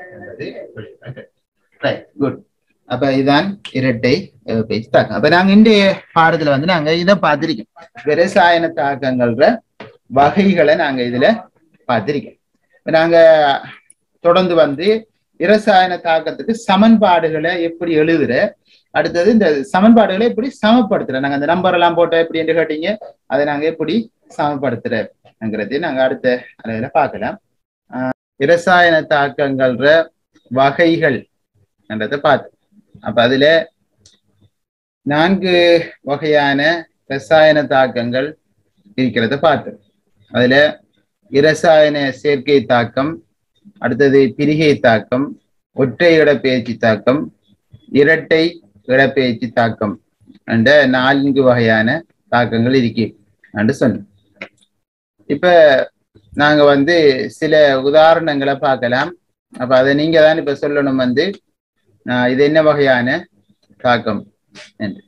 right good அப்ப இதுதான் இரட்டை அஹ், பேச்சு தாக்கம் அப்ப நாங்க இன்றைய பாடத்துல வந்து நாங்க இதை பார்த்திருக்கோம் விவசாயன தாக்கங்கள்ற வகைகளை நாங்க இதுல பார்த்திருக்கோம் இப்ப நாங்க தொடர்ந்து வந்து இரசாயன தாக்கத்துக்கு சமன்பாடுகளை எப்படி எழுதுற அடுத்தது இந்த சமன்பாடுகளை எப்படி சமப்படுத்துற நாங்க அந்த நம்பர் எல்லாம் போட்ட எப்படி என்று கேட்டீங்க அதை நாங்க எப்படி சமப்படுத்துறங்கிறதை நாங்க அடுத்த அலையில பார்க்கலாம் ஆஹ் இரசாயன தாக்கங்கள்ற வகைகள் என்றதை பார்த்து அப்ப அதுல நான்கு வகையான ரசாயன தாக்கங்கள் இருக்கிறத பார்த்தோம் அதுல இரசாயன சேர்க்கை தாக்கம் அடுத்தது பிரிகை தாக்கம் ஒற்றை இடப்பெயர்ச்சி தாக்கம் இரட்டை இடப்பெயர்ச்சி தாக்கம் என்ற நான்கு வகையான தாக்கங்கள் இருக்கு என்று சொன்னோம் இப்ப நாங்க வந்து சில உதாரணங்களை பார்க்கலாம் அப்ப அதை நீங்க தான் இப்ப சொல்லணும் வந்து ஆஹ் இது என்ன வகையான தாக்கம் என்று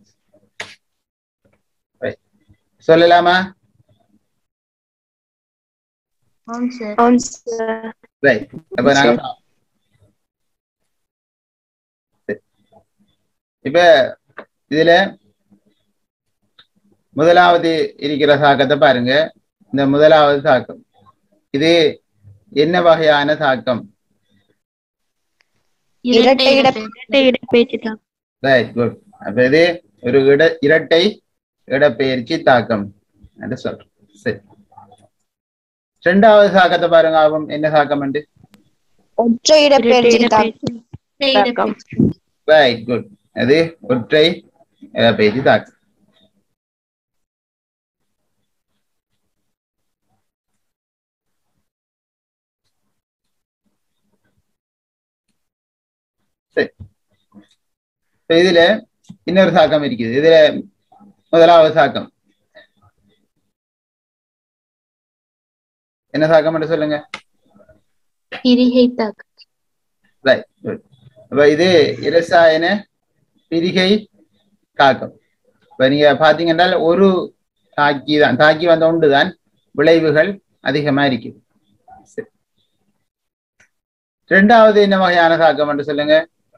Right. சொல்லலாமா ஆம் சார் ஓம் சார் ரைட் அப்ப நாங்க பா- சரி. இப்ப இதுல முதலாவது இருக்கிற தாக்கத்தை பாருங்க இந்த முதலாவது தாக்கம் இது என்ன வகையான தாக்கம் இரட்டை இரட்டை இடப்பெயர்ச்சி தாக்கம் ரைட் குட் அப்ப இது ஒரு இட இரட்டை இடப்பெயர்ச்சி தாக்கம் என்று சொல்றோம் சரி ரெண்டாவது தாக்கத்தை பாருங்க ஆகும் என்ன தாக்கம் என்று ஒற்றை இடப்பெயர்ச்சி இடப்பெயர்ச்சி தாக்கம் ரைட் குட் அது ஒற்றை இடப்பெயர்ச்சி தாக்கம் சரி இப்ப இதுல இன்னொரு தாக்கம் இருக்குது இதுல முதலாவது தாக்கம் என்ன தாக்கம் என்று சொல்லுங்க பிரிகை தாக்கம் ரைட் குட் அப்ப இது இரசாயன பிரிகை தாக்கம் இப்ப நீங்க பாத்தீங்கன்னா ஒரு தாக்கி தான் தாக்கி வந்த ஒன்று தான் விளைவுகள் அதிகமா இருக்கு சரி. ரெண்டாவது என்ன வகையான தாக்கம் என்று சொல்லுங்க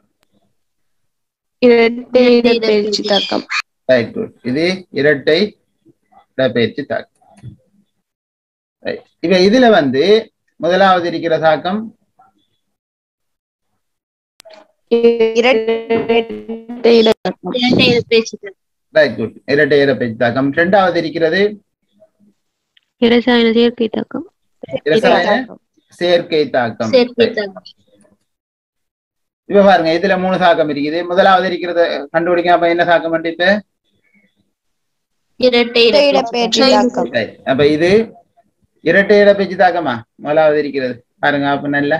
இரட்டை இடப்பெயர்ச்சி தாக்கம் ரைட் குட் இது இரட்டை இடப்பெயர்ச்சி தாக்கம் ரைட் இப்ப இதுல வந்து முதலாவது இருக்கிற தாக்கம் இரட்டை இடத்தாக்கம் இரட்டை இடப்பெயர்ச்சி தாக்கம் ரைட் குட் இரட்டை இடப்பெயர்ச்சி தாக்கம் ரெண்டாவது இருக்கிறது இரசாயன சேர்க்கை தாக்கம் இரசாயன செயற்கை தாக்கம் சேர்க்கை தாக்கம் இப்ப பாருங்க இதுல மூணு தாக்கம் இருக்குது முதலாவது இருக்கிறத கண்டுபிடிக்க அப்ப என்ன தாக்கம் வந்து இப்ப இரட்டை இரட்டை இடப்பெயர்ச்சி இடப்பெயர்ச்சி தாக்கம் Right. அப்ப இது இரட்டை இடப்பெயர்ச்சி தாக்கமா முதலாவது இருக்கிறது பாருங்க அப்ப நல்ல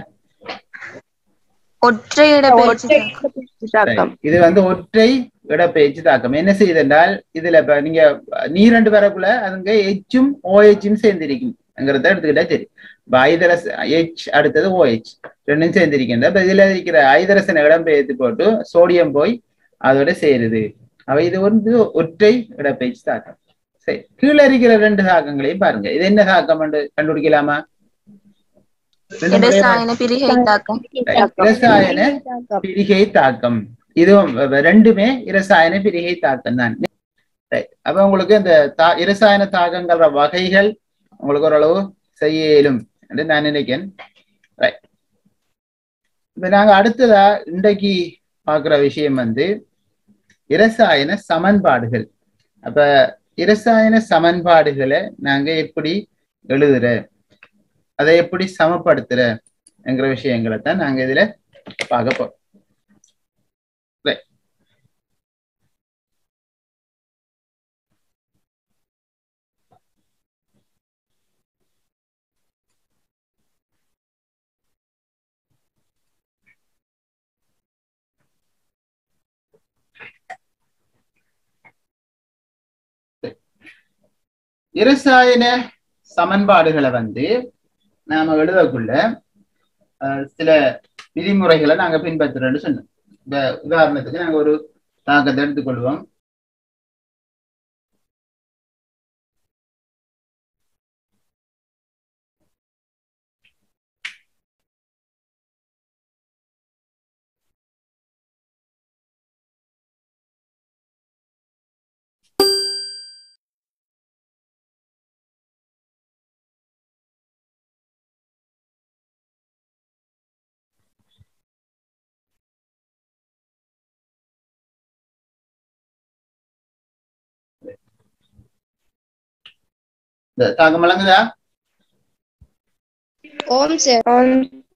ஒற்றை இடப்பெயர்ச்சி தாக்கம் இது வந்து ஒற்றை இடப்பெயர்ச்சி தாக்கம் என்ன செய்யுதென்றால் இதுல இப்ப நீங்க நீர் ரெண்டு வரக்குள்ள அதுங்க எச்சும் ஓஹெச்சும் சேர்ந்திருக்கும்ங்கிறத எடுத்துக்கிட்டா சரி இப்ப ஐதரஸ் எச் அடுத்தது ஓஹெச் ரெண்டும் சேர்ந்திருக்கின்ற இப்ப இதுல இருக்கிற ஐதரசனை இடம்பெயர்த்து போட்டு சோடியம் போய் அதோட சேருது அவ இது வந்து ஒற்றை இடப்பெயர்ச்சி தாக்கம் சரி கீழே இருக்கிற ரெண்டு தாக்கங்களையும் பாருங்க இது என்ன தாக்கம் கண்டுபிடிக்கலாமா ரெண்டு முறையா இரசாயன பிரிகை தாக்கம் இரசாயன பிரிகை தாக்கம் இதுவும் வ- ரெண்டுமே இரசாயன பிரிகை தாக்கம் தான் Right. அப்ப உங்களுக்கு இந்த தா இரசாயன தாக்கங்கள வகைகள் உங்களுக்கு ஓரளவு செய்ய இயலும் என்று நான் நினைக்கிறேன் Right. இப்ப நாங்க அடுத்ததா இன்றைக்கு பார்க்கிற விஷயம் வந்து இரசாயன சமன்பாடுகள் அப்ப இரசாயன சமன்பாடுகளை நாங்க எப்படி எழுதுற அதை எப்படி சமப்படுத்துற என்கிற விஷயங்களை தான் நாங்க இதுல பார்க்க போறோம் இரசாயன சமன்பாடுகளை வந்து நாம எழுதக்குள்ள அஹ், சில விதிமுறைகளை நாங்க பின்பற்றுறோம்னு சொன்னோம் இப்ப உதாரணத்துக்கு நாங்க ஒரு தாக்கத்தை எடுத்துக்கொள்வோம் இந்த தாக்கம் வழங்குதா ஓம் சார் ஓம்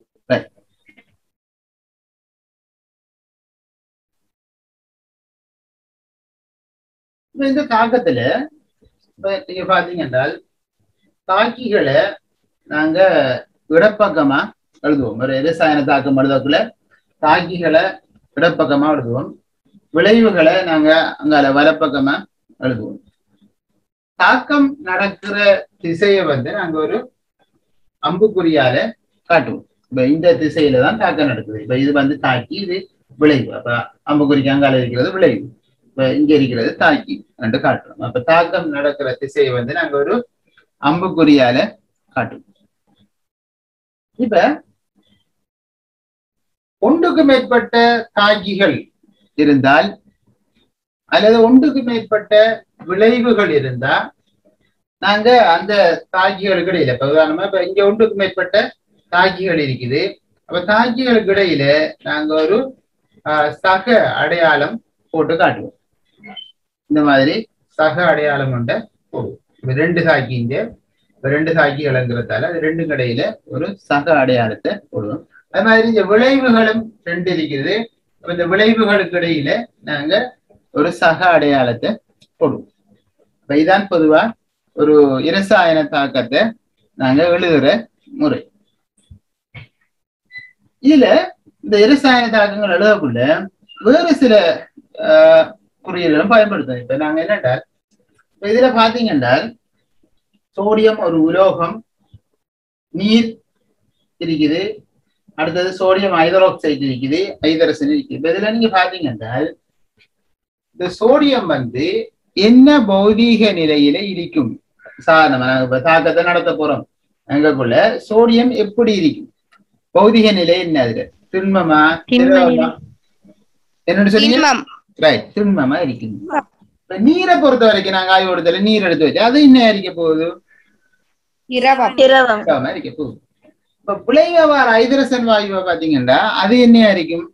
இப்ப இந்த தாக்கத்துல இப்ப நீங்க பாத்தீங்க என்றால் தாக்கிகளை நாங்க இடப்பக்கமா எழுதுவோம் ஒரு ரசாயன தாக்கம் எழுதக்குள்ள தாக்கிகளை இடப்பக்கமா எழுதுவோம் விளைவுகளை நாங்க அங்கால வலப்பக்கமா எழுதுவோம் தாக்கம் நடக்கிற திசையை வந்து நாங்க ஒரு அம்புக்குறியால காட்டுவோம் இப்ப இந்த திசையில தான் தாக்கம் நடக்குது இப்ப இது வந்து தாக்கி இது விளைவு அப்ப அம்புக்குறிக்கு அங்கால இருக்கிறது விளைவு இப்ப இங்க இருக்கிறது தாக்கி என்று காட்டுறோம் அப்ப தாக்கம் நடக்கிற திசையை வந்து நாங்க ஒரு அம்புக்குறியால காட்டுவோம் இப்ப ஒன்றுக்கு மேற்பட்ட தாக்கிகள் இருந்தால் அல்லது ஒன்றுக்கு மேற்பட்ட விளைவுகள் இருந்தா நாங்க அந்த தாக்கிகளுக்கு இடையில இப்ப உதாரணமா இப்ப இங்க ஒன்றுக்கு மேற்பட்ட தாக்கிகள் இருக்குது அப்ப தாக்கிகளுக்கு இடையில நாங்க ஒரு ஆஹ், சக அடையாளம் போட்டு காட்டுவோம் இந்த மாதிரி சக அடையாளம் கொண்ட போடுவோம் இப்ப ரெண்டு சாக்கி இங்க இப்ப ரெண்டு சாக்கிகள்ங்கிறதால அது ரெண்டு கடையில ஒரு சக அடையாளத்தை போடுவோம் அது மாதிரி இந்த விளைவுகளும் ரெண்டு இருக்குது அப்ப இந்த விளைவுகளுக்கு இடையில நாங்க ஒரு சக அடையாளத்தை போடுவோம் அப்ப இதான் பொதுவா ஒரு இரசாயன தாக்கத்தை நாங்க எழுதுற முறை இதுல இந்த இரசாயன தாக்கங்கள் எழுதக்குள்ள வேறு சில ஆஹ், குறியீடுகளும் பயன்படுத்தும் இப்ப நாங்க என்னென்றால் இப்ப இதுல பாத்தீங்க என்றால் சோடியம் ஒரு உலோகம் நீர் இருக்குது அடுத்தது சோடியம் ஹைதராக்சைடு இருக்குது ஐதரசன் இருக்குது இப்ப இதுல நீங்க பாத்தீங்க என்றால் இந்த சோடியம் வந்து என்ன பௌதீக நிலையில இருக்கும் சாதாரணமா நாங்க இப்ப தாக்கத்தை நடத்த போறோம் அங்கக்குள்ள சோடியம் எப்படி இருக்கும் பௌதிக நிலை என்ன அதுல திண்மமா திண்ம திரவமா? என்னன்னு சொன்னீங்க திண்மம் ரைட் திண்மமா இருக்குது இப்ப நீரை பொறுத்த வரைக்கும் நாங்க ஆய்வோடத்துல நீர் எடுத்து வச்சு அது என்ன இருக்க போகுது திரவம் திரவம் திரவமா இருக்க போகுது இப்ப புலைவார் ஐதரசன் வாயுவை பாத்தீங்கன்னா அது என்ன இருக்கும்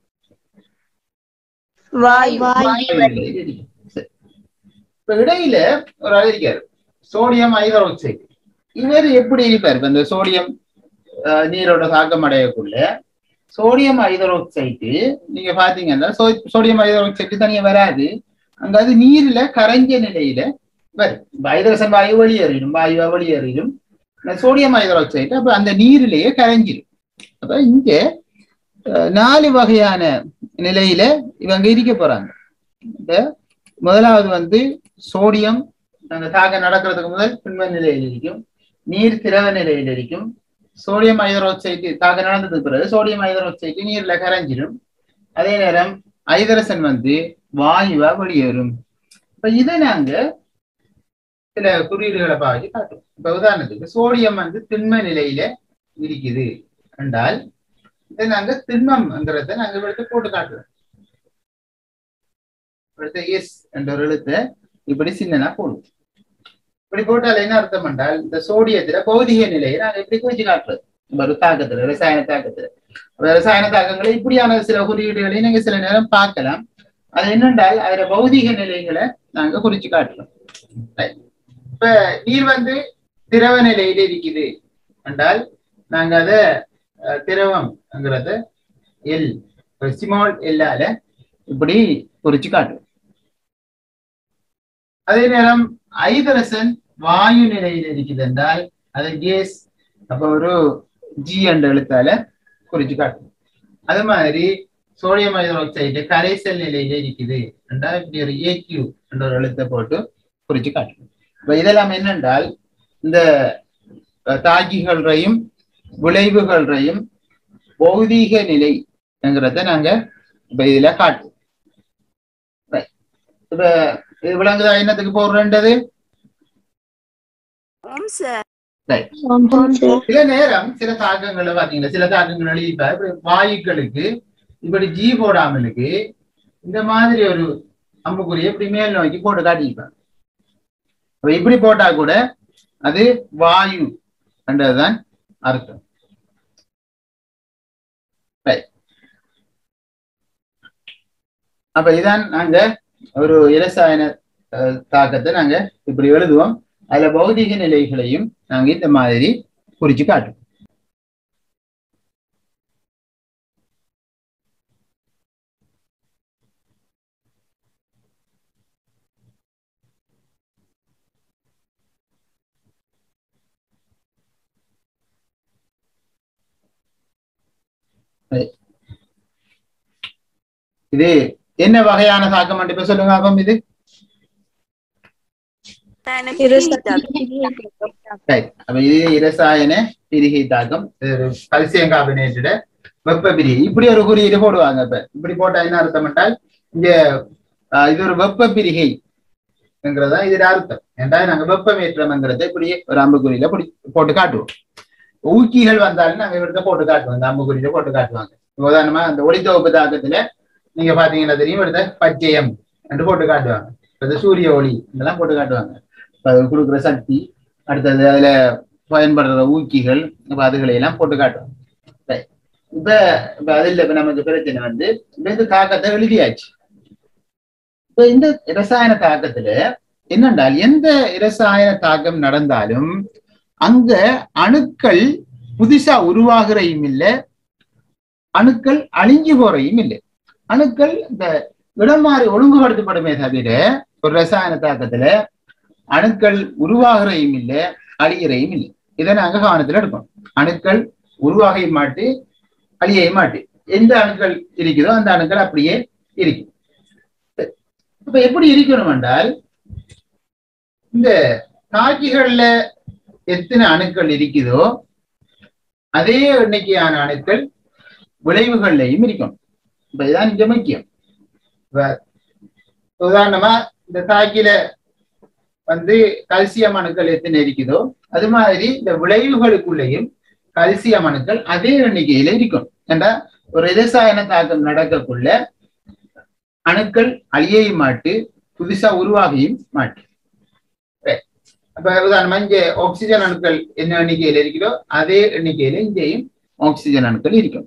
வாயு வாயுவில இருக்கும். சரி. இப்ப இடையில ஒரு ஆள் இருக்காரு சோடியம் ஹைதராக்சைடு இவர் எப்படி இருப்பார் இப்ப இந்த சோடியம் அஹ், நீரோட தாக்கம் அடையக்குள்ள சோடியம் ஹைதராக்சைடு நீங்க பாத்தீங்கன்னா சோ- சோடியம் ஹைதராக்சைடு தனியா வராது அங்க அது நீர்ல கரைஞ்ச நிலையில வரும் இப்ப ஹைதரசன் வாயு வெளியேறிடும் வாயுவா வெளியேறிடும் இந்த சோடியம் ஹைதராக்சைடு அப்ப அந்த நீரிலேயே கரைஞ்சிடும் அப்ப இங்க அஹ், நாலு வகையான நிலையில இவங்க இருக்க போறாங்க இந்த முதலாவது வந்து சோடியம் அந்த தாக்கம் நடக்கிறதுக்கு முதல் திண்ம நிலையில் இருக்கும் நீர் திரவ நிலையில் இருக்கும் சோடியம் ஹைதராக்சைடு தாக்கம் நடந்ததுக்கு பிறகு சோடியம் ஹைதராக்சைடு நீர்ல கரைஞ்சிடும் அதே நேரம் ஐதரசன் வந்து வாயுவா வெளியேறும் இப்ப இதை நாங்க சில குறியீடுகளை பாவிச்சு காட்டுவோம் இப்ப உதாரணத்துக்கு சோடியம் வந்து திண்ம நிலையில இருக்குது என்றால் இதை நாங்க திண்மம்ங்கிறத நாங்க எடுத்து போட்டு காட்டுறோம் அடுத்து எஸ் என்ற ஒரு எழுத்தை இப்படி சின்னனா போடுவோம் இப்படி போட்டால் என்ன அர்த்தம் என்றால் இந்த சோடியத்துல பௌதிக நிலையை நாங்க இப்படி குறிச்சு காட்டுறது நம்ம ஒரு தாக்கத்துல ரசாயன தாக்கத்துல அப்ப ரசாயன தாக்கங்களை இப்படியான சில குறியீடுகளை நீங்க சில நேரம் பார்க்கலாம் அது என்னென்றால் அதுல பௌதிக நிலைகளை நாங்க குறிச்சு காட்டுறோம் Right. இப்ப நீர் வந்து திரவ நிலையில இருக்குது என்றால் நாங்க அத அஹ், திரவம்ங்கிறத எல் ஸ்மால் எல்லால இப்படி குறிச்சு காட்டுவோம் அதே நேரம் ஐதரசன் வாயு நிலையில் இருக்குது என்றால் அது கேஸ் அப்ப ஒரு ஜி என்ற எழுத்தால குறிச்சு காட்டுவோம் அது மாதிரி சோடியம் ஹைட்ராக்சைடு கரைசல் நிலையில இருக்குது என்றால் இப்படி ஒரு ஏக்யூ என்ற ஒரு எழுத்தை போட்டு குறிச்சு காட்டுவோம் இப்ப இதெல்லாம் என்னென்றால் இந்த அஹ், தாக்கிகளையும் விளைவுகளையும் பௌதீக நிலை என்கிறத நாங்க இப்ப இதுல காட்டுவோம் Right. இப்ப இது விளங்குதா என்னத்துக்கு போடுறேன்றது ஓம் சார் ஆம் சார் சில நேரம் சில தாக்கங்களை பாத்தீங்கன்னா சில தாக்கங்கள் எழுதிப்பா இப்ப வாயுக்களுக்கு இப்படி ஜி போடாமலுக்கு இந்த மாதிரி ஒரு அம்புக்குறியை இப்படி மேல் நோக்கி போட்டு காட்டியிருப்பாங்க அப்ப இப்படி போட்டா கூட அது வாயு என்றதுதான் அர்த்தம் Right. அப்ப இதான் நாங்க ஒரு இரசாயன அஹ், தாக்கத்தை நாங்க இப்படி எழுதுவோம் அதுல பௌதிக நிலைகளையும் நாங்க இந்த மாதிரி குறிச்சு காட்டுவோம் Right. இது என்ன வகையான தாக்கம் இப்ப சொல்லுங்க அப்பம் இது Right. அப்ப இது இரசாயன பிரிகை தாக்கம் கல்சியம் கார்பனேட்டட வெப்ப பிரிகை இப்படி ஒரு குறியீடு போடுவாங்க இப்ப இப்படி போட்டா என்ன அர்த்தம் என்றால் இங்க ஆஹ், இது ஒரு வெப்ப பிரிகை என்கிறதா இது அர்த்தம் என்றால் நாங்க வெப்பமேற்றம்ங்கிறத இப்படி ஒரு அம்புக்குறியில இப்படி போட்டு காட்டுவோம் ஊக்கிகள் வந்தாலும் நாங்க இவர்கிட்ட போட்டு காட்டுவோம் இந்த அம்புக்குறியில போட்டு காட்டுவாங்க உதாரணமா அந்த ஒளித்தொகுப்பு தாக்கத்துல நீங்க பாத்தீங்கன்னா தெரியும் இவர்கிட்ட பச்சையம் என்று போட்டு காட்டுவாங்க இப்ப இந்த சூரிய ஒளி இதெல்லாம் போட்டு காட்டுவாங்க இப்ப அது கொடுக்குற சக்தி அடுத்தது அதுல பயன்படுற ஊக்கிகள் இப்ப அதுகளை எல்லாம் போட்டு காட்டுவோம் Right. இப்ப இப்ப அதுல இப்ப நமக்கு பிரச்சனை வந்து இப்ப இந்த தாக்கத்தை எழுதியாச்சு இப்ப இந்த இரசாயன தாக்கத்துல என்னென்றால் எந்த இரசாயன தாக்கம் நடந்தாலும் அங்க அணுக்கள் புதுசா உருவாகிறையும் இல்லை அணுக்கள் அழிஞ்சு போறையும் இல்லை அணுக்கள் இந்த இடம் மாறி ஒழுங்குபடுத்தப்படுமே தவிர ஒரு ரசாயன தாக்கத்துல அணுக்கள் உருவாகிறையும் இல்லை அழியிறையும் இல்லை இதை நாங்க கவனத்துல எடுப்போம் அணுக்கள் உருவாகை மாட்டு அழியை மாட்டு எந்த அணுக்கள் இருக்குதோ அந்த அணுக்கள் அப்படியே இருக்கும் இப்ப எப்படி இருக்கணும் என்றால் இந்த தாக்கிகள்ல எத்தனை அணுக்கள் இருக்குதோ அதே எண்ணிக்கையான அணுக்கள் விளைவுகள்லையும் இருக்கும் இப்ப இதுதான் இங்க முக்கியம் இப்ப உதாரணமா இந்த தாக்கில வந்து கல்சியம் அணுக்கள் எத்தனை இருக்குதோ அது மாதிரி இந்த விளைவுகளுக்குள்ளேயும் கல்சியம் அணுக்கள் அதே எண்ணிக்கையில இருக்கும் ஏண்டா ஒரு இரசாயன தாக்கம் நடக்கக்குள்ள அணுக்கள் அழியையும் மாட்டு புதுசா உருவாகியும் மாட்டு Right. அப்ப உதாரணமா இங்க ஆக்சிஜன் அணுக்கள் என்ன எண்ணிக்கையில இருக்குதோ அதே எண்ணிக்கையில இங்கேயும் ஆக்சிஜன் அணுக்கள் இருக்கும்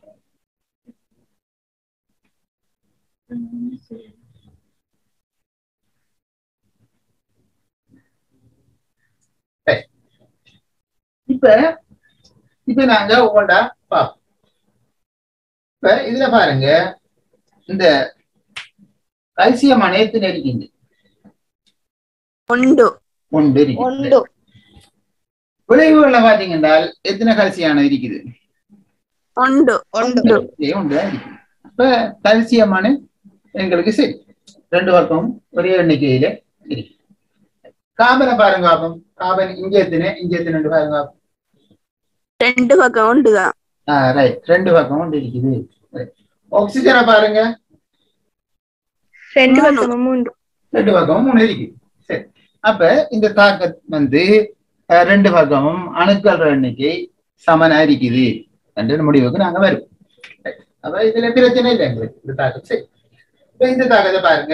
இப்ப இப்ப நாங்க ஒவ்வொன்றா பார்ப்போம் இப்ப இதுல பாருங்க இந்த கல்சியம் அனைத்து நெருக்கிங்க உண்டு ஒன்று இருக்குது உண்டு விளைவுகள்ல பாத்தீங்கன்னா எத்தனை கல்சியானது இருக்குது உண்டு உண்டு இதே ஒன்றுதான் இருக்குது அப்ப கல்சியமான எங்களுக்கு சரி ரெண்டு பக்கம் ஒரே எண்ணிக்கையில இருக்கு காபனை பாருங்க பாப்போம் காபன் இங்க எத்தனை இங்க எத்தனை ரெண்டு பாருங்க பாப்போம். ரெண்டு பக்கம் உண்டுதான் ஆ ரைட் ரெண்டு பக்கம் ஒன்று இருக்குது Right. ஆக்சிஜனை பாருங்க ரெண்டு மூணு. பக்கமும் உண்டு ரெண்டு பக்கமும் மூணு இருக்குது சரி அப்ப இந்த தாக்கம் வந்து அஹ், ரெண்டு பக்கமும் அணுக்கள் எண்ணிக்கை சமனா இருக்குது என்ற முடிவுக்கு நாங்க வருவோம் Right. அப்ப இதுல பிரச்சனை இல்லை எங்களுக்கு இந்த தாக்கம் சரி இப்ப இந்த தாக்கத்தை பாருங்க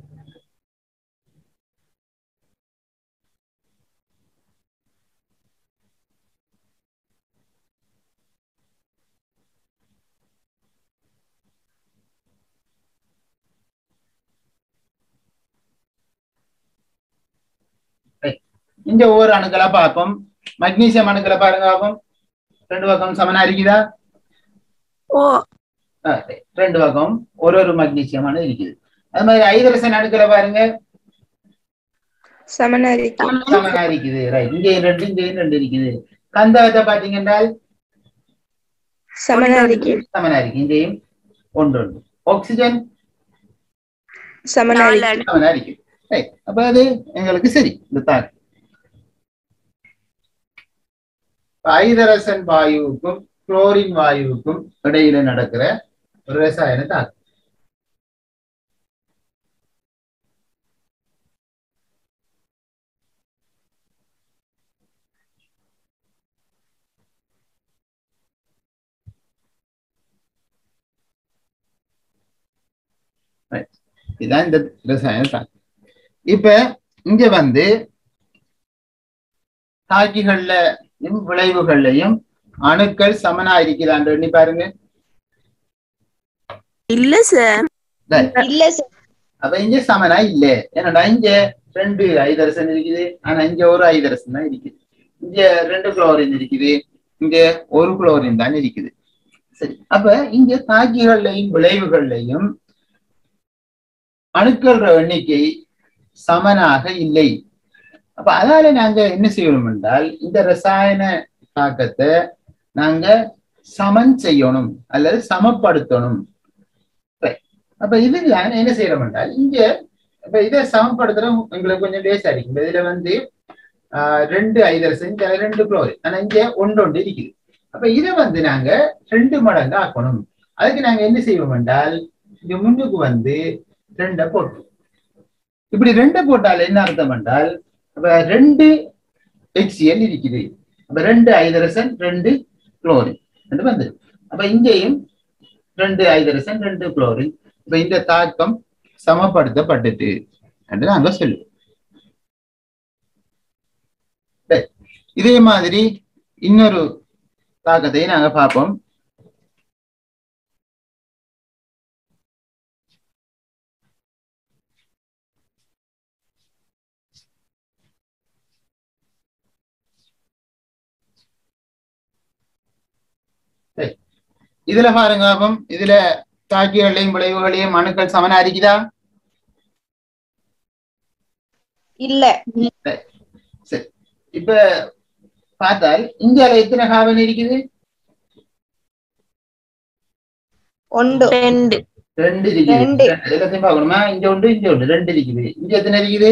இந்த ஒவ்வொரு அணுக்களா பார்ப்போம் மக்னீசியம் அணுக்களை பாருங்க பார்ப்போம் ரெண்டு பக்கம் சமனா இருக்குதா ஓ ஆ, சரி. ரெண்டு பக்கம் ஒரு ஒரு மக்னீசியம் அணு இருக்குது அது மாதிரி ஐதரசன் அணுக்களை பாருங்க சமனாரிக்கு சமனா இருக்குது ரைட் இங்கேயும் ரெண்டு இங்கேயும் ரெண்டு இருக்குது கந்தகத்தை பாத்தீங்கன்னா சமனாரிக்கு சமனா இருக்கு இங்கேயும் ஒன்று ஒன்று ஆக்சிஜன் சமனாரிக்கு நாலு சமனா இருக்கு Right. அப்ப அது எங்களுக்கு சரி இந்த தாக்கம் ஐதரசன் வாயுவுக்கும் குளோரின் வாயுவுக்கும் இடையில நடக்கிற ஒரு ரசாயன தாக்கம் Right. இதுதான் இந்த ரசாயன தாக்கம் இப்ப இங்க வந்து தாக்கிகள்ல விளைவுகள்லையும் அணுக்கள் சமனா இருக்குதான்னு எண்ணி பாருங்க இல்ல சார் Right. இல்ல சார் அப்ப இங்க சமனா இல்ல ஏன்னா இங்க ரெண்டு ஐதரசன் இருக்குது ஆனா இங்க ஒரு ஐதரசன் தான் இருக்குது இங்க ரெண்டு குளோரின் இருக்குது இங்க ஒரு குளோரின் தான் இருக்குது சரி அப்ப இங்க தாக்கிகள்லையும் விளைவுகள்லையும் அணுக்கள் எண்ணிக்கை சமனாக இல்லை அப்ப அதால நாங்க என்ன செய்யணும் என்றால் இந்த ரசாயன தாக்கத்தை நாங்க சமன் செய்யணும் அல்லது சமப்படுத்தணும் Right. அப்ப இதுல என்ன செய்யறோம் என்றால் இங்க இப்ப இதை சமப்படுத்துறோம் எங்களுக்கு கொஞ்சம் லேசா இருக்கு இப்ப இதுல வந்து ஆஹ் ரெண்டு ஐதரசன் இங்க ரெண்டு குளோரின் ஆனா இங்க ஒன்று ஒன்று இருக்குது அப்ப இதை வந்து நாங்க ரெண்டு மடங்கு ஆக்கணும் அதுக்கு நாங்க என்ன செய்வோம் என்றால் இங்க முன்னுக்கு வந்து ரெண்டை போட்டு இப்படி ரெண்டை போட்டால் என்ன அர்த்தம் என்றால் அப்ப ரெண்டு HCl இருக்குது அப்ப ரெண்டு ஐதரசன் ரெண்டு குளோரின் ரெண்டு வந்து அப்ப இங்கேயும் ரெண்டு ஐதரசன் ரெண்டு குளோரின் இப்ப இந்த தாக்கம் சமப்படுத்தப்பட்டது என்று நாங்க சொல்லுவோம் சரி. இதே மாதிரி இன்னொரு தாக்கத்தை நாங்க பார்ப்போம் சரி. இதுல பாருங்க அப்பம் இதுல தாக்கிகளையும் விளைவுகளையும் அணுக்கள் சமனா இருக்குதா இல்ல சரி இப்ப பார்த்தால் இந்தியால எத்தனை காவல் இருக்குது ஒன்று ரெண்டு ரெண்டு இருக்குது ரெண்டு. எல்லாத்தையும் பார்க்கணுமா இங்க ஒன்று இங்க ஒன்று ரெண்டு இருக்குது இங்க எத்தனை இருக்குது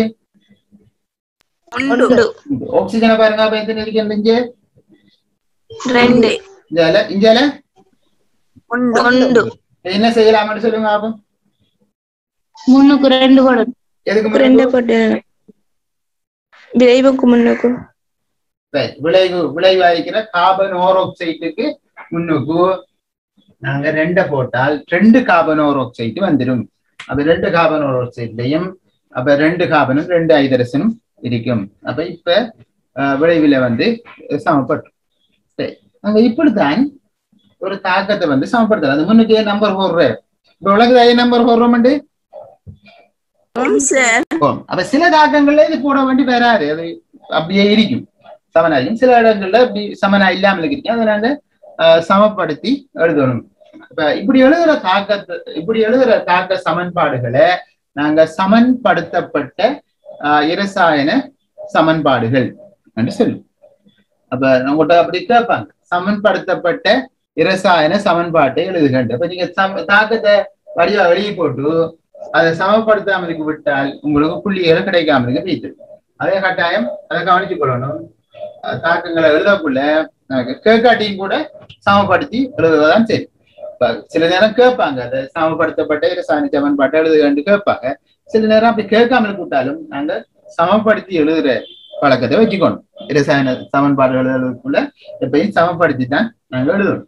உண்டு ஆக்சிஜனை பாருங்க அப்ப எத்தனை இருக்குது இங்க ரெண்டு இந்தியால இந்தியால உண்டு ஒன்று என்ன செய்யலாம்னு சொல்லுங்க அப்போ முன்னுக்கு ரெண்டு போடும் எதுக்கு ரெண்டு முன்னாடி? போட்டு விளைவுக்கு முன்னுக்கு சரி, விளைவு விளைவா இருக்கிற கார்பன் ஓரோக்சைட்டுக்கு முன்னுக்கு நாங்க ரெண்ட போட்டால் ரெண்டு கார்பன் ஓரோக்சைடு வந்துடும் அப்ப ரெண்டு கார்பன் ஓரோக்சைட்லயும் அப்ப ரெண்டு கார்பனும் ரெண்டு ஐதரசனும் இருக்கும் அப்ப இப்ப அஹ், விளைவுல வந்து சமப்பட்டு சரி அங்க இப்படித்தான் ஒரு தாக்கத்தை வந்து சமப்படுத்தலாம் அது முன்னுக்கு நம்பர் போடுற இப்ப உலக நம்பர் போடுறோம் ஆம் சார் போகும். அப்ப சில தாக்கங்கள்ல இது போட வேண்டி வராது அது அப்படியே இருக்கும் சமனா இருக்கும் சில இடங்கள்ல அப்படி சமனா இல்லாமல் இருக்கும் அதை நாங்க ஆஹ், சமப்படுத்தி எழுதணும் இப்ப இப்படி எழுதுற தாக்கத்தை இப்படி எழுதுற தாக்க சமன்பாடுகளை நாங்க சமன்படுத்தப்பட்ட ஆஹ், இரசாயன சமன்பாடுகள் என்று சொல்லுவோம் அப்ப உங்கள்கிட்ட அப்படி கேட்பாங்க சமன்படுத்தப்பட்ட இரசாயன சமன்பாட்டை எழுதுகின்ற அப்ப நீங்க சம- தாக்கத்தை வடிவா வெளியே போட்டு அதை சமப்படுத்தாம இருக்க விட்டால் உங்களுக்கு புள்ளிகள் கிடைக்காம இருக்க வீட்டு அதே கட்டாயம் அதை கவனித்துக் கொள்ளணும் அஹ் தாக்கங்களை எழுதக்குள்ள அஹ் கேட்காட்டியும் கூட சமப்படுத்தி எழுதுவதுதான் சரி இப்ப சில நேரம் கேட்பாங்க அதை சமப்படுத்தப்பட்ட இரசாயன சமன்பாட்டை எழுதுகன்னு கேட்பாங்க சில நேரம் அப்படி கேட்காம இருக்க விட்டாலும் நாங்க சமப்படுத்தி எழுதுற பழக்கத்தை வச்சுக்கணும் இரசாயன சமன்பாடு எழுதுறதுக்குள்ள எப்பயும் சமப்படுத்தி தான் நாங்க எழுதணும்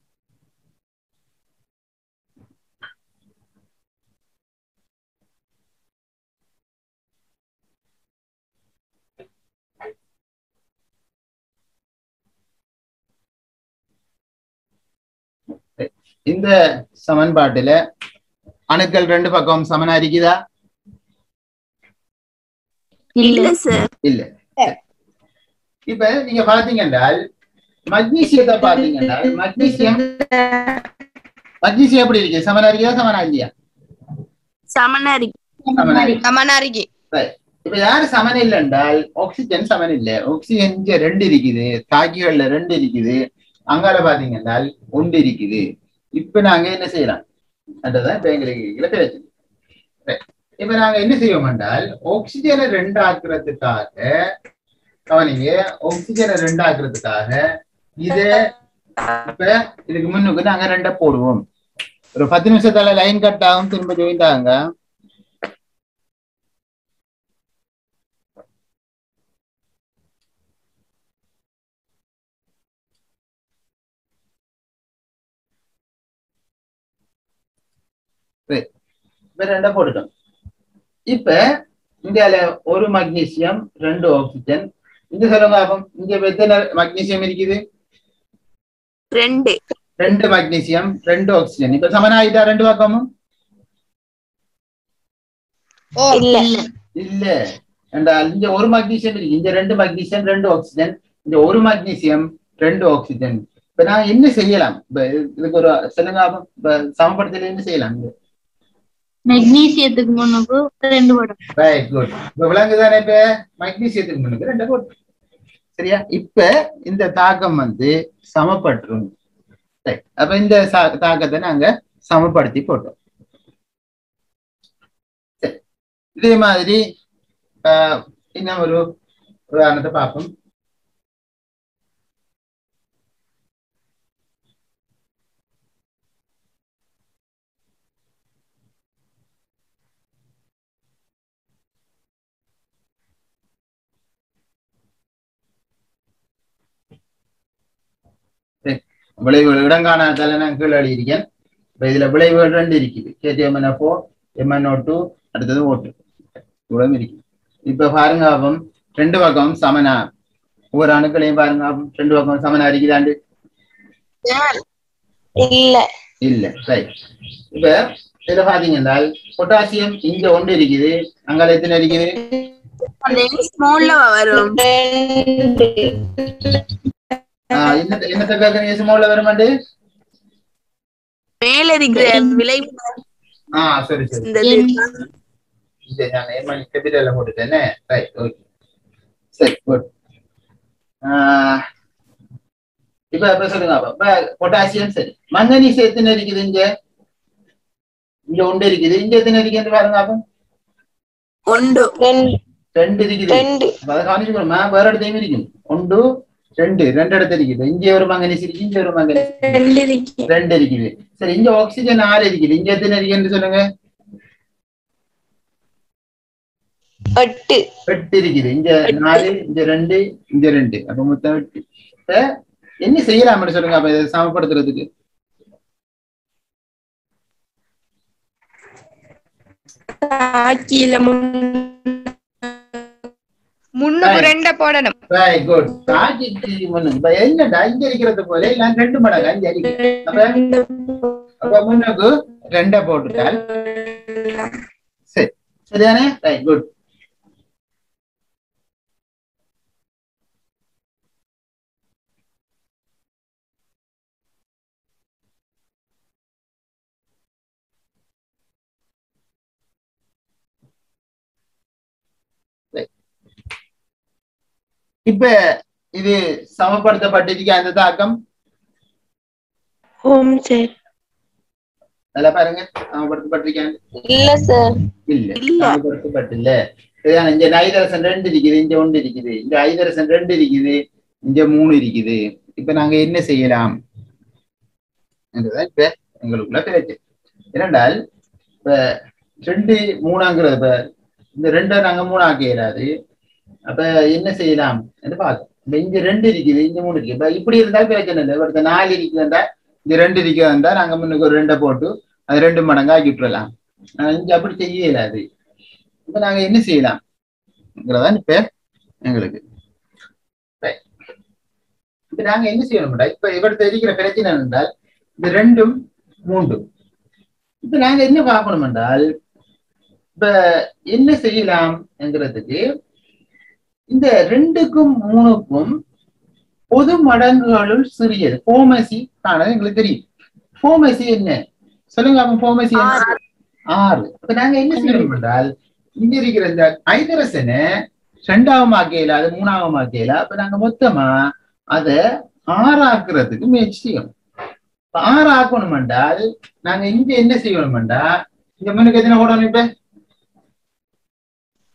இந்த சமன்பாட்டுல அணுக்கள் ரெண்டு பக்கம் சமனா இருக்குதா இல்ல இல்ல சார் இல்ல இப்ப நீங்க பாத்தீங்கன்றால் மக்னீசியத்தை பாத்தீங்கன்னா மக்னீசியம் மக்னீசியம் எப்படி இருக்கு சமனா இருக்குதா சமனா இல்லையா சமனரி சமனா இருக்கு. சமனாரிக்கு இப்ப யாரு சமன் இல்லை என்றால் ஆக்சிஜன் சமன் இல்ல ஆக்சிஜன் இங்க ரெண்டு இருக்குது தாக்கிகள்ல ரெண்டு இருக்குது அங்கால பாத்தீங்கன்னா ஒன்று இருக்குது இப்ப நாங்க என்ன செய்யலாம் அதுதான் இப்ப எங்களுக்கு இதுல கிடைச்சது Right. இப்ப நாங்க என்ன செய்வோம் என்றால் ஆக்சிஜனை ரெண்டு ஆக்குறதுக்காக கவனிங்க ஆக்சிஜனை ரெண்டு ஆக்குறதுக்காக இத இப்ப இதுக்கு முன்னுக்கு நாங்க ரெண்ட போடுவோம் ஒரு பத்து நிமிஷத்தால லைன் கட் ஆகும் திரும்ப ஜாயின் ஆகுங்க சரி. இப்ப ரெண்ட போட்டுட்டோம் இப்ப இந்தியால ஒரு மக்னீசியம் ரெண்டு ஆக்சிஜன் இங்க சொல்லுங்க அப்போ இங்க இப்ப எத்தனை மக்னீசியம் இருக்குது ரெண்டு ரெண்டு மக்னீசியம் ரெண்டு ஆக்சிஜன் இப்ப சமனாயிட்டா ரெண்டு பக்கமும் ஓ இல்ல இல்ல என்றால் இங்க ஒரு மக்னீசியம் இருக்கு இங்க ரெண்டு மக்னீசியம் ரெண்டு ஆக்சிஜன் இங்க ஒரு மக்னீசியம் ரெண்டு ஆக்சிஜன் இப்ப நான் என்ன செய்யலாம் இப்ப இதுக்கு ஒரு சொல்லுங்க அப்போ இப்ப சமப்படுத்தல என்ன செய்யலாம் இங்க? மெக்னீசியத்துக்கு முன்னுக்கு ரெண்டு போடும் ரைட் குட் இப்ப விளங்குதானே இப்ப மக்னீசியத்துக்கு முன்னுக்கு ரெண்டு போட்டு சரியா இப்ப இந்த தாக்கம் வந்து சமப்பட்டுரும் Right. அப்ப இந்த சா- தாக்கத்தை நாங்க சமப்படுத்தி போட்டோம் சரி. இதே மாதிரி ஆஹ், இன்னும் ஒரு உதாரணத்தை பார்ப்போம் விளைவுகள் இடங்காணாதால நான் கீழே எழுதியிருக்கேன் இப்ப இதுல விளைவுகள் ரெண்டு இருக்குது கேடிஎம்என்எஃப்ஓ எம்என்ஓ டூ அடுத்தது ஓட்டு இவ்வளவு இருக்குது இப்ப பாருங்க ஆகும் ரெண்டு பக்கம் சமனா ஒவ்வொரு அணுக்களையும் பாருங்க ஆகும் ரெண்டு பக்கம் சமனா இருக்குதாண்டு இல்ல இல்ல ரைட் இப்ப இதுல பாத்தீங்கன்னா பொட்டாசியம் இங்க ஒன்று இருக்குது அங்கால எத்தனை இருக்குது ஸ்மால்ல வரும் ரெண்டு ஆஹ் என்னத்த என்னத்துக்காக நேசமோல வருமாண்டு மேல இருக்கிற விளைவு ஆஹ் சரி சரி இந்த இது நான் எம்என் கேபிட்டல்ல போட்டுட்டேனே ரைட் ஓகே சரி குட் இப்ப இப்ப சொல்லுங்க அப்ப இப்ப பொட்டாசியம் சரி மங்கனீஸ் எத்தனை இருக்குது இங்க இங்க ஒன்று இருக்குது இங்க எத்தனை இருக்குது பாருங்க அப்ப ஒன்று ரெண்டு ரெண்டு இருக்குது ரெண்டு அப்ப அதை கவனிச்சுக்கணுமா வேற இடத்தையும் இருக்கும் ஒன்று ரெண்டு ரெண்டு இடத்துல இருக்குது இங்க ஒரு மங்கனீஸ் இருக்கு இங்க ஒரு மங்கனீஸ் ரெண்டு இருக்கு ரெண்டு இருக்குது சரி இங்க ஆக்சிஜன் ஆறு இருக்குது இங்க எத்தனை இருக்குன்னு சொல்லுங்க எட்டு எட்டு இருக்குது இங்க நாலு இங்க ரெண்டு இங்க ரெண்டு அப்ப மொத்தம் எட்டு இப்ப என்ன செய்யலாம் சொல்லுங்க அப்ப இதை சமப்படுத்துறதுக்கு ஆக்கியில முன்னுக்கு ரெண்ட போடணும் வெரி குட் காட்சிக்கு முன்னுக்கு இப்ப என்னடா இங்க இருக்கிறது போல இல்ல ரெண்டு மடங்கு அஞ்சு அடிக்கு அப்ப அப்ப முன்னுக்கு ரெண்ட போட்டுட்டால் சரி சரிதானே ரைட் குட் இப்ப இது சமப்படுத்தப்பட்டிருக்க அந்த தாக்கம் ஓம் சார் நல்லா பாருங்க சமப்படுத்தப்பட்டிருக்கேன் இல்ல சார் இல்ல இல்ல. சமப்படுத்தப்பட்டில்ல சரிதானே இங்க ஐதரசன் ரெண்டு இருக்குது இங்க ஒன்று இருக்குது இங்க ஐதரசன் ரெண்டு இருக்குது இங்க மூணு இருக்குது இப்ப நாங்க என்ன செய்யலாம் என்றுதான் இப்ப எங்களுக்குள்ள பிரச்சனை இரண்டால் இப்ப ரெண்டு மூணாங்கிறது இப்ப இந்த ரெண்டை நாங்க மூணாக்க இயலாது அப்ப என்ன செய்யலாம் என்று பார்க்கணும் இப்ப இங்க ரெண்டு இருக்குது இங்க மூணு இருக்கு இப்ப இப்படி இருந்தா பிரச்சனை இல்லை இப்ப இந்த நாலு இருக்குதுண்டா இங்க ரெண்டு இருக்குதுண்டா நாங்க முன்னுக்கு ஒரு ரெண்டை போட்டு அது ரெண்டு மடங்கா ஆக்கி விட்டுறலாம் ஆனா இங்க அப்படி செய்ய இயலாது இப்ப நாங்க என்ன செய்யலாம்ங்கிறதான் இப்ப எங்களுக்கு Right. இப்ப நாங்க என்ன செய்யணும்டா இப்ப இவர்கிட்ட இருக்கிற பிரச்சனை என்றால் இது ரெண்டும் மூண்டும் இப்ப நாங்க என்ன பார்க்கணும் என்றால் இப்ப என்ன செய்யலாம் என்கிறதுக்கு இந்த ரெண்டுக்கும் மூணுக்கும் பொது மடங்குகளுள் சிறியது போமசி காணது எங்களுக்கு தெரியும் போமசி என்ன சொல்லுங்க அவன் போமசி என்ன ஆறு அப்ப நாங்க என்ன செய்யணும் என்றால் இங்க இருக்கிற இந்த ஐதரசனை ரெண்டாவது ஆக்கையில அது மூணாவது ஆக்கையில அப்ப நாங்க மொத்தமா அத ஆறாக்குறதுக்கு முயற்சி செய்யணும் இப்ப ஆறு ஆக்கணும் என்றால் நாங்க இங்க என்ன செய்யணும் என்றா இங்க முன்னுக்கு எத்தனை போடணும் இப்ப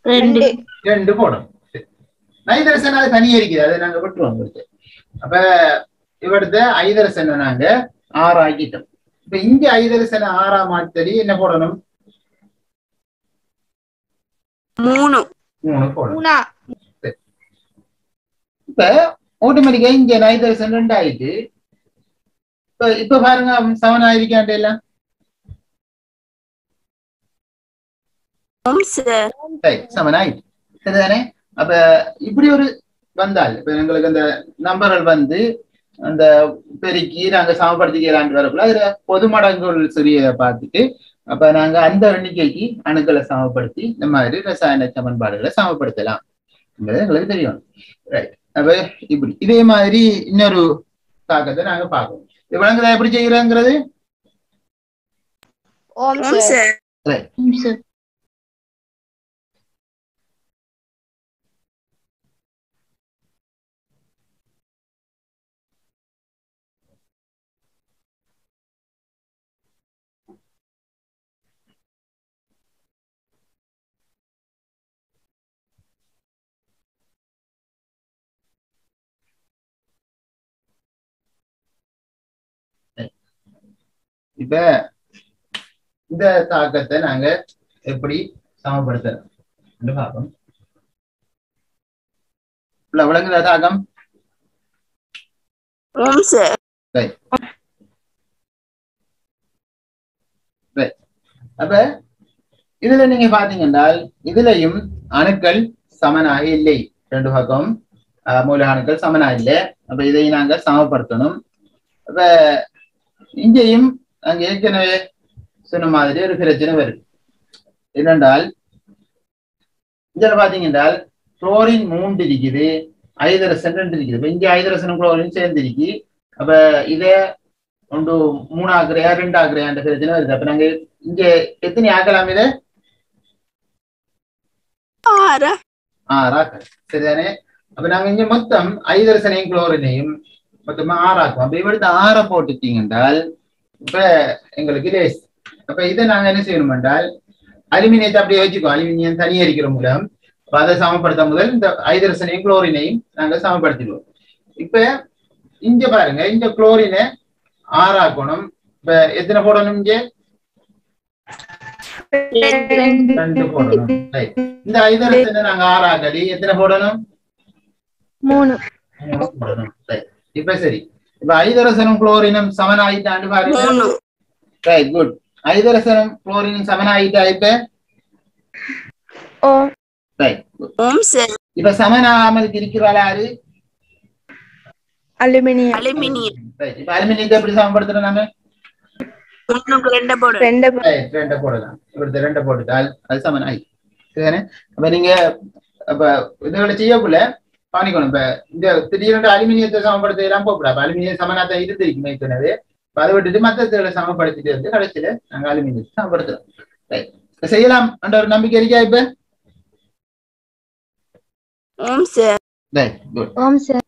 ரெண்டு ரெண்டு போடணும் நைதரசன் அது தனியா இருக்குது அதை நாங்க விட்டுருவோம் உங்களுக்கு அப்ப இவடுத்த ஐதரசனை நாங்க ஆறு ஆக்கிட்டோம் இப்ப இங்க ஐதரசனை ஆறா மாத்தடி என்ன போடணும் மூணு மூணு போடணும் மூணா இப்ப ஆட்டோமேட்டிக்கா இங்க நைதரசன் ரெண்டு ஆயிட்டு இப்ப இப்ப பாருங்க செவன் ஆயிருக்கான்ட்டு எல்லாம் ஓம் சார் செவன் ஆயிட்டு சரிதானே அப்ப இப்படி ஒரு வந்தால் இப்ப எங்களுக்கு அந்த நம்பர்கள் வந்து அந்த பெருக்கி நாங்க சமப்படுத்திக்கலான்னு வரக்குள்ள அதுல பொது மடங்குகள் சிறியதை பார்த்துட்டு அப்ப நாங்க அந்த எண்ணிக்கைக்கு அணுக்களை சமப்படுத்தி இந்த மாதிரி ரசாயன சமன்பாடுகளை சமப்படுத்தலாம் என்பது எங்களுக்கு தெரியும் ரைட் அப்ப இப்படி இதே மாதிரி இன்னொரு தாக்கத்தை நாங்க பார்க்கணும் இது விளங்குதா எப்படி செய்யறோங்கிறது ஓம் ஓம் சார் சார் ம், சார் இப்ப இந்த தாக்கத்தை நாங்க எப்படி சமப்படுத்தலாம் பார்ப்போம் இல்ல விளங்குதா தாக்கம் ஓம் சார் அப்ப இதுல நீங்க பாத்தீங்கன்னா இதுலயும் அணுக்கள் சமனாக இல்லை ரெண்டு பக்கம் அஹ், மூல அணுக்கள் சமனாக இல்லை அப்ப இதை நாங்க சமப்படுத்தணும் அப்ப இங்கேயும் அங்க ஏற்கனவே சொன்ன மாதிரி ஒரு பிரச்சனை வருது என்னென்றால் இதுல பாத்தீங்கன்றால் குளோரின் மூன்று இருக்குது ஐதரசன் ரெண்டு இருக்குது இப்ப இங்க ஐதரசனும் குளோரின் சேர்ந்திருக்கு அப்ப இத ஒன்று மூணு ஆக்குறையா ரெண்டு ஆக்குறையான்ற பிரச்சனை வருது அப்ப நாங்க இங்க எத்தனை ஆக்கலாம் இதை ஆறா ஆறாக்க சரிதானே அப்ப நாங்க இங்க மொத்தம் ஐதரசனையும் குளோரினையும் மொத்தமா ஆறாக்கும் அப்ப இவடுத்த ஆற போட்டுட்டீங்க என்றால் இப்ப எங்களுக்கு லேஸ் அப்ப இதை நாங்க என்ன செய்யணும் என்றால் அலுமினியத்தை அப்படியே வச்சுக்கோ அலுமினியம் தனியா இருக்கிற மூலம் அப்ப அதை சமப்படுத்த முதல் இந்த ஐதரசனையும் குளோரினையும் நாங்க சமப்படுத்திடுவோம் இப்ப இங்க பாருங்க இந்த குளோரினை ஆறாக்கணும் இப்ப எத்தனை போடணும் இங்க ரெண்டு ரெண்டு போடணும் Right. இந்த ஐதரசனை நாங்க ஆறாக்கடி எத்தனை போடணும் மூணு மூணு போடணும் Right. இப்ப சரி இப்ப ஐதரசனும் குளோரினும் சமனாயிட்டாண்டு பாருங்க மூணு ரைட் குட் ஐதரசனும் குளோரினும் சமனாயிட்டா இப்ப ஓ ரைட் ஓம் சார் இப்ப சமனாகாமல் இருக்கிறாள் யாரு அலுமினியம் அலுமினியம் ரைட் இப்ப அலுமினியத்தை எப்படி சமப்படுத்துறோம் நாம ஒண்ணுக்கு ரெண்டு போடு ரெண்டு ரைட் ரெண்டை போடலாம் இப்படி ரெண்டை போட்டுட்டால் அது சமனாய் சரிதானே அப்ப நீங்க அப்ப இதுகளை செய்யக்குள்ள பாணிக்கணும் இப்ப இந்த திடீர்னு அலுமினியத்தை சமப்படுத்த எல்லாம் போகக்கூடாது அப்ப அலுமினியம் சமனாத்தான் இருந்திருக்கு ஏற்கனவே இப்ப அதை விட்டுட்டு மத்த இதுகளை சமப்படுத்திட்டு வந்து கடைசியில நாங்க அலுமினியத்தை சமப்படுத்துறோம் ரைட் செய்யலாம் என்ற ஒரு நம்பிக்கை இருக்கா இப்ப ஓம் சார் ரைட் குட் ஓம் சார்